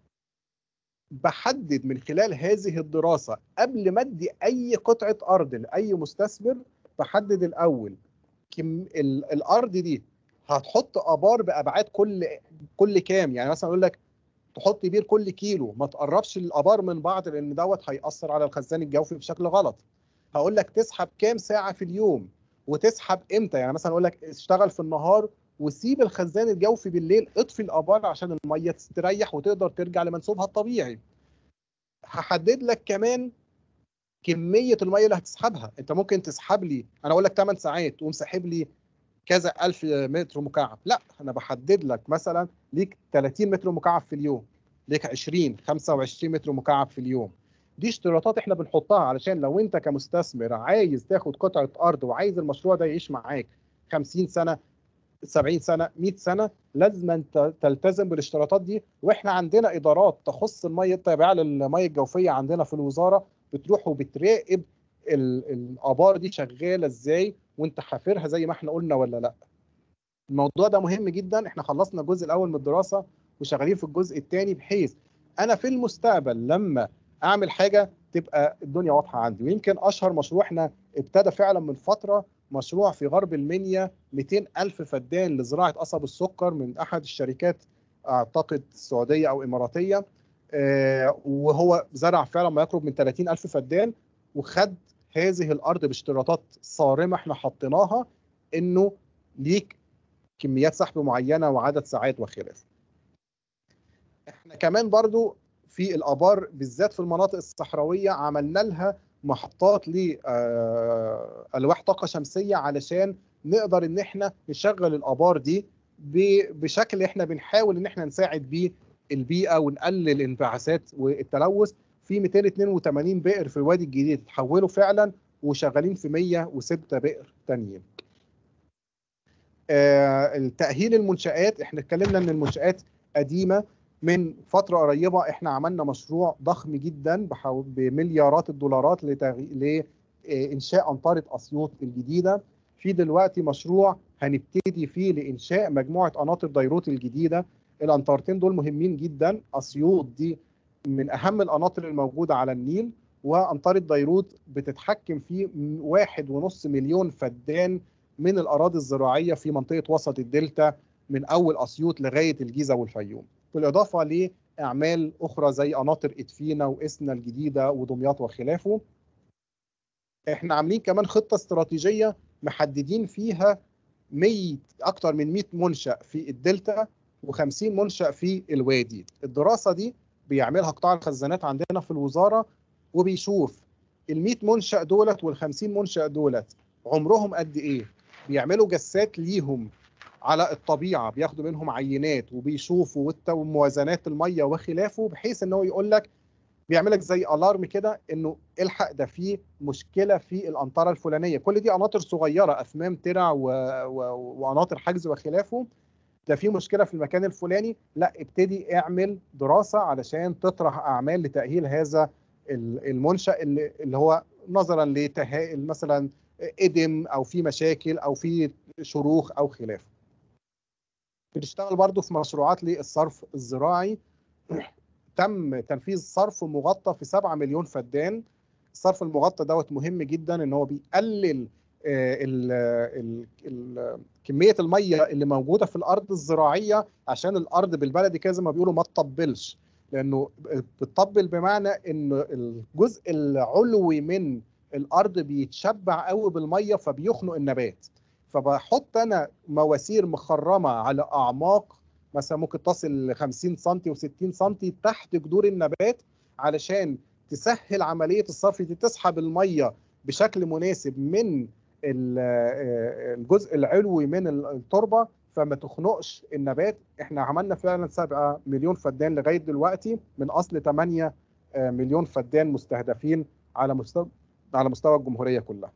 بحدد من خلال هذه الدراسه قبل ما ادي اي قطعه ارض لاي مستثمر بحدد الاول كم ال- الارض دي هتحط ابار بابعاد كل كل كام يعني مثلا اقول لك تحط بير كل كيلو ما تقربش الابار من بعض لان دوت هياثر على الخزان الجوفي بشكل غلط هقول لك تسحب كام ساعه في اليوم وتسحب امتى يعني مثلا اقول لك اشتغل في النهار وسيب الخزان الجوفي بالليل اطفي الابار عشان الميه تستريح وتقدر ترجع لمنسوبها الطبيعي هحدد لك كمان كميه الميه اللي هتسحبها انت ممكن تسحب لي انا اقول لك 8 ساعات تقوم ساحب لي كذا الف متر مكعب لا انا بحدد لك مثلا ليك 30 متر مكعب في اليوم ليك 20 25 متر مكعب في اليوم دي اشتراطات احنا بنحطها علشان لو انت كمستثمر عايز تاخد قطعه ارض وعايز المشروع ده يعيش معاك 50 سنه 70 سنه 100 سنه لازم انت تلتزم بالاشتراطات دي واحنا عندنا ادارات تخص الميه التابعه للميه الجوفيه عندنا في الوزاره بتروح وبتراقب ال- الابار دي شغاله ازاي وانت حافرها زي ما احنا قلنا ولا لا الموضوع ده مهم جدا احنا خلصنا الجزء الاول من الدراسه وشغالين في الجزء الثاني بحيث انا في المستقبل لما اعمل حاجه تبقى الدنيا واضحه عندي ويمكن اشهر مشروع احنا ابتدى فعلا من فتره مشروع في غرب المنيا 200 الف فدان لزراعه قصب السكر من احد الشركات اعتقد سعوديه او اماراتيه آه، وهو زرع فعلا ما يقرب من 30 الف فدان وخد هذه الارض باشتراطات صارمه احنا حطيناها انه ليك كميات سحب معينه وعدد ساعات وخلافه. احنا كمان برضو في الابار بالذات في المناطق الصحراويه عملنا لها محطات لالواح طاقه شمسيه علشان نقدر ان احنا نشغل الابار دي ب- بشكل احنا بنحاول ان احنا نساعد بيه البيئه ونقلل الانبعاثات والتلوث في 282 بئر في الوادي الجديد اتحولوا فعلا وشغالين في 106 بئر تانيين. آه، التأهيل المنشآت احنا اتكلمنا ان المنشآت قديمة من فتره قريبه احنا عملنا مشروع ضخم جدا بحو- بمليارات الدولارات لتغي... لانشاء انطره اسيوط الجديده في دلوقتي مشروع هنبتدي فيه لانشاء مجموعه قناطر ديروت الجديده الانطرتين دول مهمين جدا اسيوط دي من اهم القناطر الموجوده على النيل وانطره ديروت بتتحكم في واحد ونص مليون فدان من الاراضي الزراعيه في منطقه وسط الدلتا من اول اسيوط لغايه الجيزه والفيوم بالاضافه لاعمال اخرى زي قناطر ادفينا واسنا الجديده ودمياط وخلافه احنا عاملين كمان خطه استراتيجيه محددين فيها 100 اكتر من 100 منشا في الدلتا و50 منشا في الوادي الدراسه دي بيعملها قطاع الخزانات عندنا في الوزاره وبيشوف ال 100 منشا دولت وال 50 منشا دولت عمرهم قد ايه بيعملوا جسات ليهم على الطبيعه بياخدوا منهم عينات وبيشوفوا والت- وموازنات الميه وخلافه بحيث ان هو يقول لك بيعمل لك زي الارم كده انه الحق ده فيه مشكله في الانطره الفلانيه كل دي قناطر صغيره افمام ترع و... و... وقناطر حجز وخلافه ده في مشكله في المكان الفلاني لا ابتدي اعمل دراسه علشان تطرح اعمال لتاهيل هذا ال- المنشا اللي, اللي هو نظرا لتهائل مثلا ادم او في مشاكل او في شروخ او خلافه بنشتغل برضو في مشروعات للصرف الزراعي تم تنفيذ صرف مغطى في 7 مليون فدان الصرف المغطى دوت مهم جدا ان هو بيقلل آه، ال- ال- ال- كميه الميه اللي موجوده في الارض الزراعيه عشان الارض بالبلدي كده زي ما بيقولوا ما تطبلش لانه بتطبل بمعنى ان الجزء العلوي من الارض بيتشبع قوي بالميه فبيخنق النبات فبحط انا مواسير مخرمه على اعماق مثلا ممكن تصل ل 50 سم و60 سم تحت جذور النبات علشان تسهل عمليه الصرف دي تسحب الميه بشكل مناسب من ال- آه، الجزء العلوي من ال- التربه فما تخنقش النبات احنا عملنا فعلا 7 مليون فدان لغايه دلوقتي من اصل 8 آه، مليون فدان مستهدفين على مستوى على مستوى الجمهوريه كلها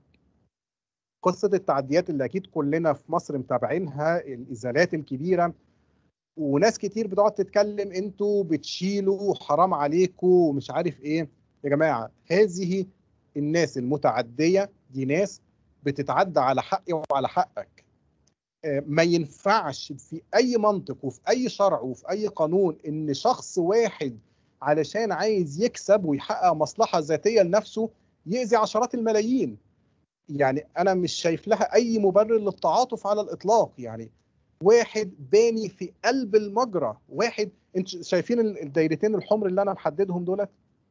قصه التعديات اللي اكيد كلنا في مصر متابعينها الازالات الكبيره وناس كتير بتقعد تتكلم انتوا بتشيلوا حرام عليكم ومش عارف ايه يا جماعه هذه الناس المتعديه دي ناس بتتعدى على حقي وعلى حقك آه، ما ينفعش في اي منطق وفي اي شرع وفي اي قانون ان شخص واحد علشان عايز يكسب ويحقق مصلحه ذاتيه لنفسه يأذي عشرات الملايين يعني انا مش شايف لها اي مبرر للتعاطف على الاطلاق يعني واحد باني في قلب المجرى واحد انت شايفين ال- الدايرتين الحمر اللي انا محددهم دولت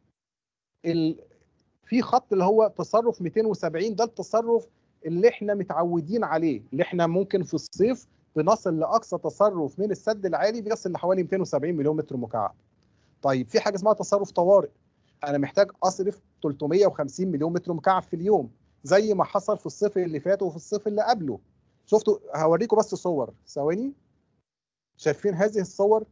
ال... في خط اللي هو تصرف 270 ده التصرف اللي احنا متعودين عليه اللي احنا ممكن في الصيف بنصل لاقصى تصرف من السد العالي بيصل لحوالي 270 مليون متر مكعب طيب في حاجه اسمها تصرف طوارئ انا محتاج اصرف 350 مليون متر مكعب في اليوم زي ما حصل في الصيف اللي فات وفي الصيف اللي قبله شفتوا هوريكم بس صور ثواني شايفين هذه الصور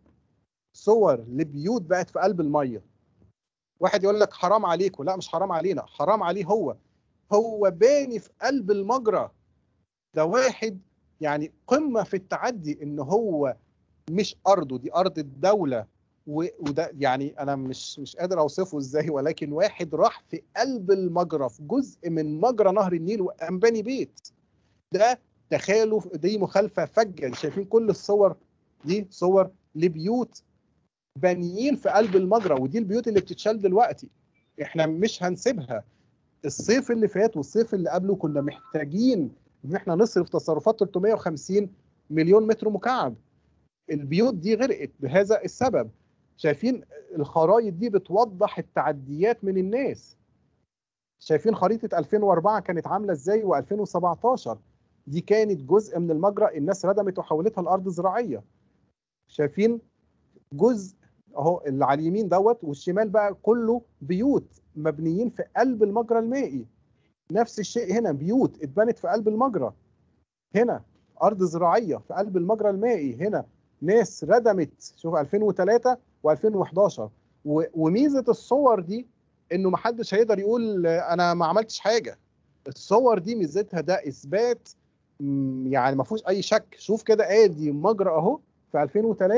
صور لبيوت بقت في قلب الميه واحد يقول لك حرام عليكم لا مش حرام علينا حرام عليه هو هو باني في قلب المجرى ده واحد يعني قمه في التعدي ان هو مش ارضه دي ارض الدوله و- وده يعني انا مش مش قادر اوصفه ازاي ولكن واحد راح في قلب المجرى في جزء من مجرى نهر النيل وقام باني بيت ده تخيلوا دي مخالفه فجه شايفين كل الصور دي صور لبيوت بانيين في قلب المجرى ودي البيوت اللي بتتشال دلوقتي احنا مش هنسيبها الصيف اللي فات والصيف اللي قبله كنا محتاجين ان احنا نصرف تصرفات 350 مليون متر مكعب البيوت دي غرقت بهذا السبب شايفين الخرائط دي بتوضح التعديات من الناس شايفين خريطة 2004 كانت عاملة ازاي و2017 دي كانت جزء من المجرى الناس ردمت وحولتها لأرض زراعية شايفين جزء اهو اللي على اليمين دوت والشمال بقى كله بيوت مبنيين في قلب المجرى المائي نفس الشيء هنا بيوت اتبنت في قلب المجرى هنا ارض زراعيه في قلب المجرى المائي هنا ناس ردمت شوف 2003 و2011 وميزه الصور دي انه محدش هيقدر يقول انا ما عملتش حاجه الصور دي ميزتها ده اثبات مم، يعني ما فيهوش اي شك شوف كده ادي مجرى اهو في 2003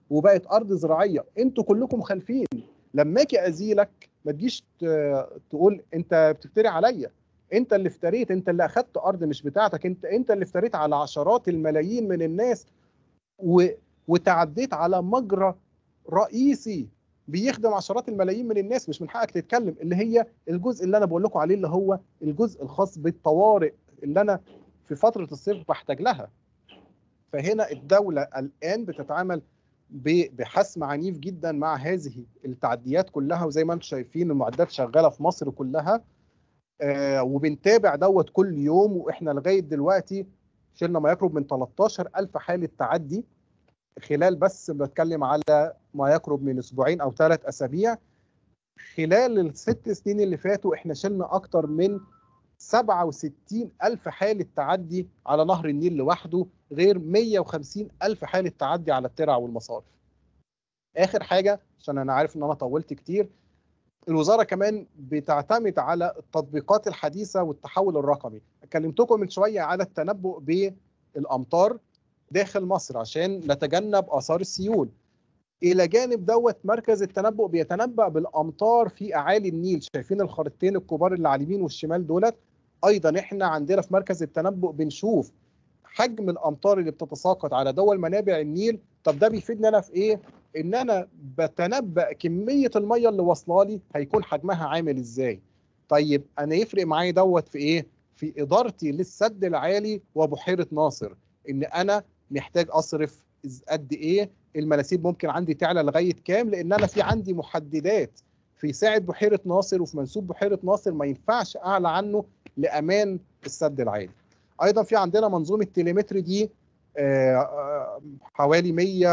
وبقت ارض زراعيه انتوا كلكم خالفين لما اجي ازيلك ما تجيش ت- تقول انت بتفتري عليا انت اللي افتريت انت اللي اخدت ارض مش بتاعتك انت انت اللي افتريت على عشرات الملايين من الناس و... وتعديت على مجرى رئيسي بيخدم عشرات الملايين من الناس مش من حقك تتكلم اللي هي الجزء اللي انا بقول لكم عليه اللي هو الجزء الخاص بالطوارئ اللي انا في فتره الصيف بحتاج لها فهنا الدوله الان بتتعامل ب- بحسم عنيف جدا مع هذه التعديات كلها وزي ما انتم شايفين المعدات شغاله في مصر كلها آه وبنتابع دوت كل يوم واحنا لغايه دلوقتي شلنا ما يقرب من 13000 حاله تعدي خلال بس بتكلم على ما يقرب من اسبوعين او ثلاث اسابيع خلال الست سنين اللي فاتوا احنا شلنا اكتر من 67 ألف حالة تعدي على نهر النيل لوحده غير 150 ألف حالة تعدي على الترع والمصارف آخر حاجة عشان أنا عارف إن أنا طولت كتير الوزارة كمان بتعتمد على التطبيقات الحديثة والتحول الرقمي كلمتكم من شوية على التنبؤ بالأمطار داخل مصر عشان نتجنب آثار السيول الى جانب دوت مركز التنبؤ بيتنبأ بالامطار في اعالي النيل شايفين الخريطتين الكبار اللي على اليمين والشمال دولت ايضا احنا عندنا في مركز التنبؤ بنشوف حجم الامطار اللي بتتساقط على دول منابع النيل طب ده بيفيدني انا في ايه ان انا بتنبأ كميه الميه اللي واصله لي هيكون حجمها عامل ازاي طيب انا يفرق معايا دوت في ايه في ادارتي للسد العالي وبحيره ناصر ان انا محتاج اصرف قد ايه المناسيب ممكن عندي تعلى لغايه كام لان انا في عندي محددات في ساعه بحيره ناصر وفي منسوب بحيره ناصر ما ينفعش اعلى عنه لامان السد العالي. ايضا في عندنا منظومه تليمتري دي آه، آه، حوالي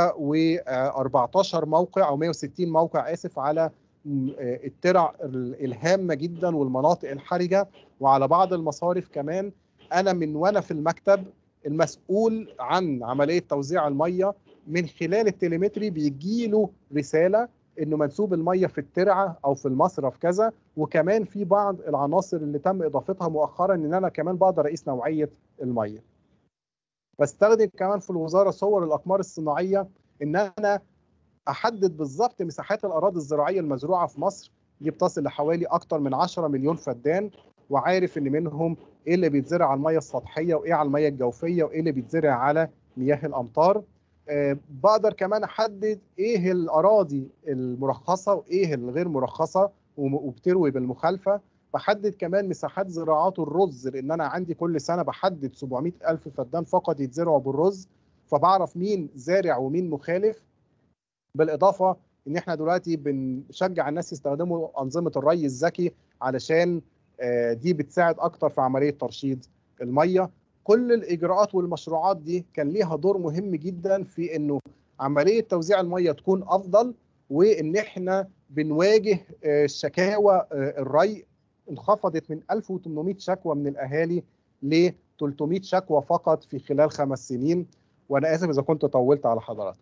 114 موقع او 160 موقع اسف على م، آه، الترع ال- الهامه جدا والمناطق الحرجه وعلى بعض المصارف كمان انا من وانا في المكتب المسؤول عن عمليه توزيع الميه من خلال التليمتري بيجي له رساله انه منسوب الميه في الترعه او في المصرف كذا وكمان في بعض العناصر اللي تم اضافتها مؤخرا ان انا كمان بقدر اقيس نوعيه الميه. بستخدم كمان في الوزاره صور الاقمار الصناعيه ان انا احدد بالظبط مساحات الاراضي الزراعيه المزروعه في مصر دي بتصل لحوالي اكتر من 10 مليون فدان وعارف ان منهم ايه اللي بيتزرع على الميه السطحيه وايه على الميه الجوفيه وايه اللي بيتزرع على مياه الامطار آه، بقدر كمان احدد ايه الاراضي المرخصه وايه الغير مرخصه وم- وبتروي بالمخالفه بحدد كمان مساحات زراعات الرز لان انا عندي كل سنه بحدد 700 الف فدان فقط يتزرعوا بالرز فبعرف مين زارع ومين مخالف بالاضافه ان احنا دلوقتي بنشجع الناس يستخدموا انظمه الري الذكي علشان آه، دي بتساعد اكتر في عمليه ترشيد الميه كل الاجراءات والمشروعات دي كان ليها دور مهم جدا في انه عمليه توزيع الميه تكون افضل وان احنا بنواجه آه، شكاوى آه، الري انخفضت من 1800 شكوى من الاهالي ل 300 شكوى فقط في خلال خمس سنين وانا اسف اذا كنت طولت على حضراتكم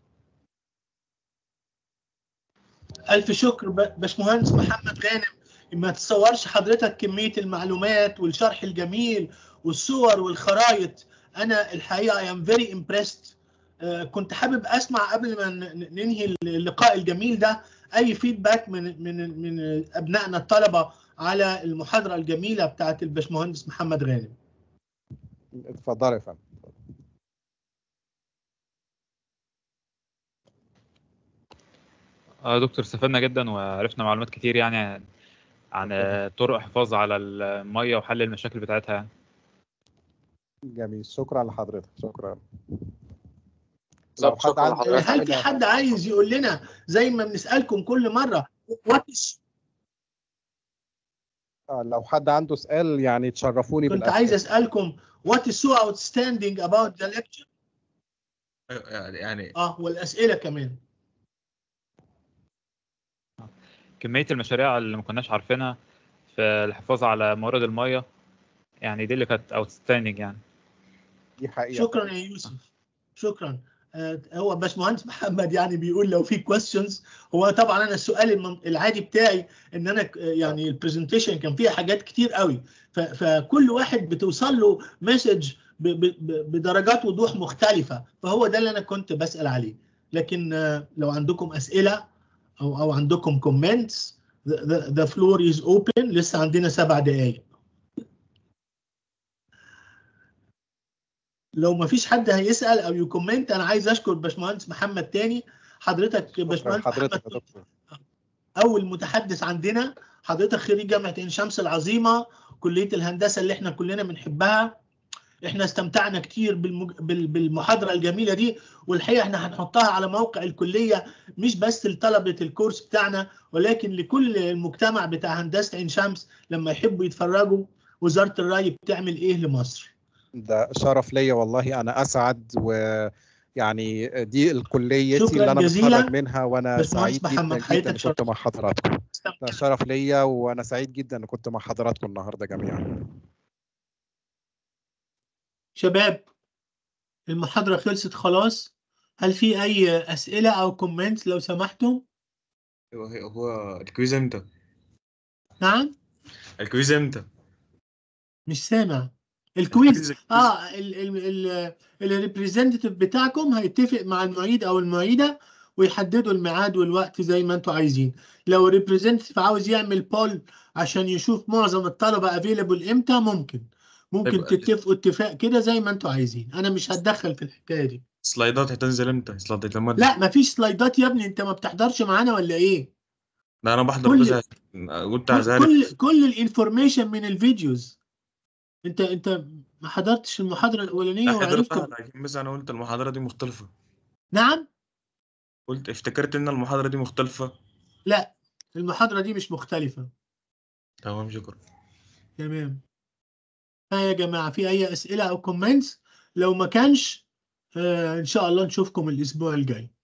الف شكر ب- باشمهندس محمد غانم ما تصورش حضرتك كميه المعلومات والشرح الجميل والصور والخرايط انا الحقيقه I am very impressed آه، كنت حابب اسمع قبل ما ن- ننهي اللقاء الجميل ده اي فيدباك من من من ابنائنا الطلبه على المحاضره الجميله بتاعت الباشمهندس محمد غانم اتفضل يا فندم اه دكتور استفدنا جدا وعرفنا معلومات كتير يعني عن آه، طرق حفاظ على المية وحل المشاكل بتاعتها يعني. جميل شكرا لحضرتك شكرا لا، لو حد شكرا عنده لحضرتك. هل في حد عايز يقول لنا زي ما بنسالكم كل مره what is آه، لو حد عنده سؤال يعني تشرفوني كنت بالأسئلة. عايز اسالكم what is so outstanding about the lecture يعني اه والاسئله كمان كمية المشاريع اللي ما كناش عارفينها في الحفاظ على موارد المية يعني دي اللي كانت اوتستاندنج يعني دي حقيقة شكرا يا يوسف شكرا آه، هو باشمهندس محمد يعني بيقول لو في كويستشنز هو طبعا انا السؤال المن- العادي بتاعي ان انا ك- يعني البرزنتيشن كان فيها حاجات كتير قوي ف- فكل واحد بتوصل له مسج بدرجات وضوح مختلفه فهو ده اللي انا كنت بسال عليه لكن آه، لو عندكم اسئله او او عندكم كومنتس the, the, the floor is open لسه عندنا سبع دقائق لو ما فيش حد هيسال او يكومنت انا عايز اشكر باشمهندس محمد تاني حضرتك شكرا باشمهندس لحضرتك محمد يا دكتور اول متحدث عندنا حضرتك خريج جامعه عين شمس العظيمه كليه الهندسه اللي احنا كلنا بنحبها احنا استمتعنا كتير بالمج... بال- بالمحاضره الجميله دي والحقيقه احنا هنحطها على موقع الكليه مش بس لطلبه الكورس بتاعنا ولكن لكل المجتمع بتاع هندسه عين شمس لما يحبوا يتفرجوا وزاره الري بتعمل ايه لمصر ده شرف ليا والله انا اسعد ويعني دي الكليتي شكراً اللي انا جزيلاً. متخرج منها وانا باشمهندس سعيد محمد، جدا حضرتك جدا ان شرف. كنت مع حضراتكم ده شرف ليا وانا سعيد جدا ان كنت مع حضراتكم النهارده جميعا شباب المحاضره خلصت خلاص هل في اي اسئله او كومنتس لو سمحتم هو هو الكويز امتى؟ نعم الكويز امتى؟ مش سامع الكويز الكويز- اه الريبريزنتيف بتاعكم هيتفق مع المعيد او المعيده ويحددوا الميعاد والوقت زي ما انتوا عايزين لو الريبريزنتيف عاوز يعمل بول عشان يشوف معظم الطلبه افيلبل امتى ممكن ممكن طيب، تتفقوا اتفاق كده زي ما انتوا عايزين انا مش هتدخل في الحكايه دي سلايدات هتنزل امتى؟ سلايدات المادة لا مفيش سلايدات يا ابني انت ما بتحضرش معانا ولا ايه لا انا بحضر كل- بس قلت كل عايز كل, كل الانفورميشن من الفيديوز انت انت ما حضرتش المحاضره الاولانيه وعرفت حضرتها لكن بس انا قلت المحاضرة دي مختلفة نعم قلت افتكرت ان المحاضرة دي مختلفة لا المحاضره دي مش مختلفه تمام شكرا تمام ها يا جماعه في اي اسئله او كومنتس لو ما كانش آه ان شاء الله نشوفكم الاسبوع الجاي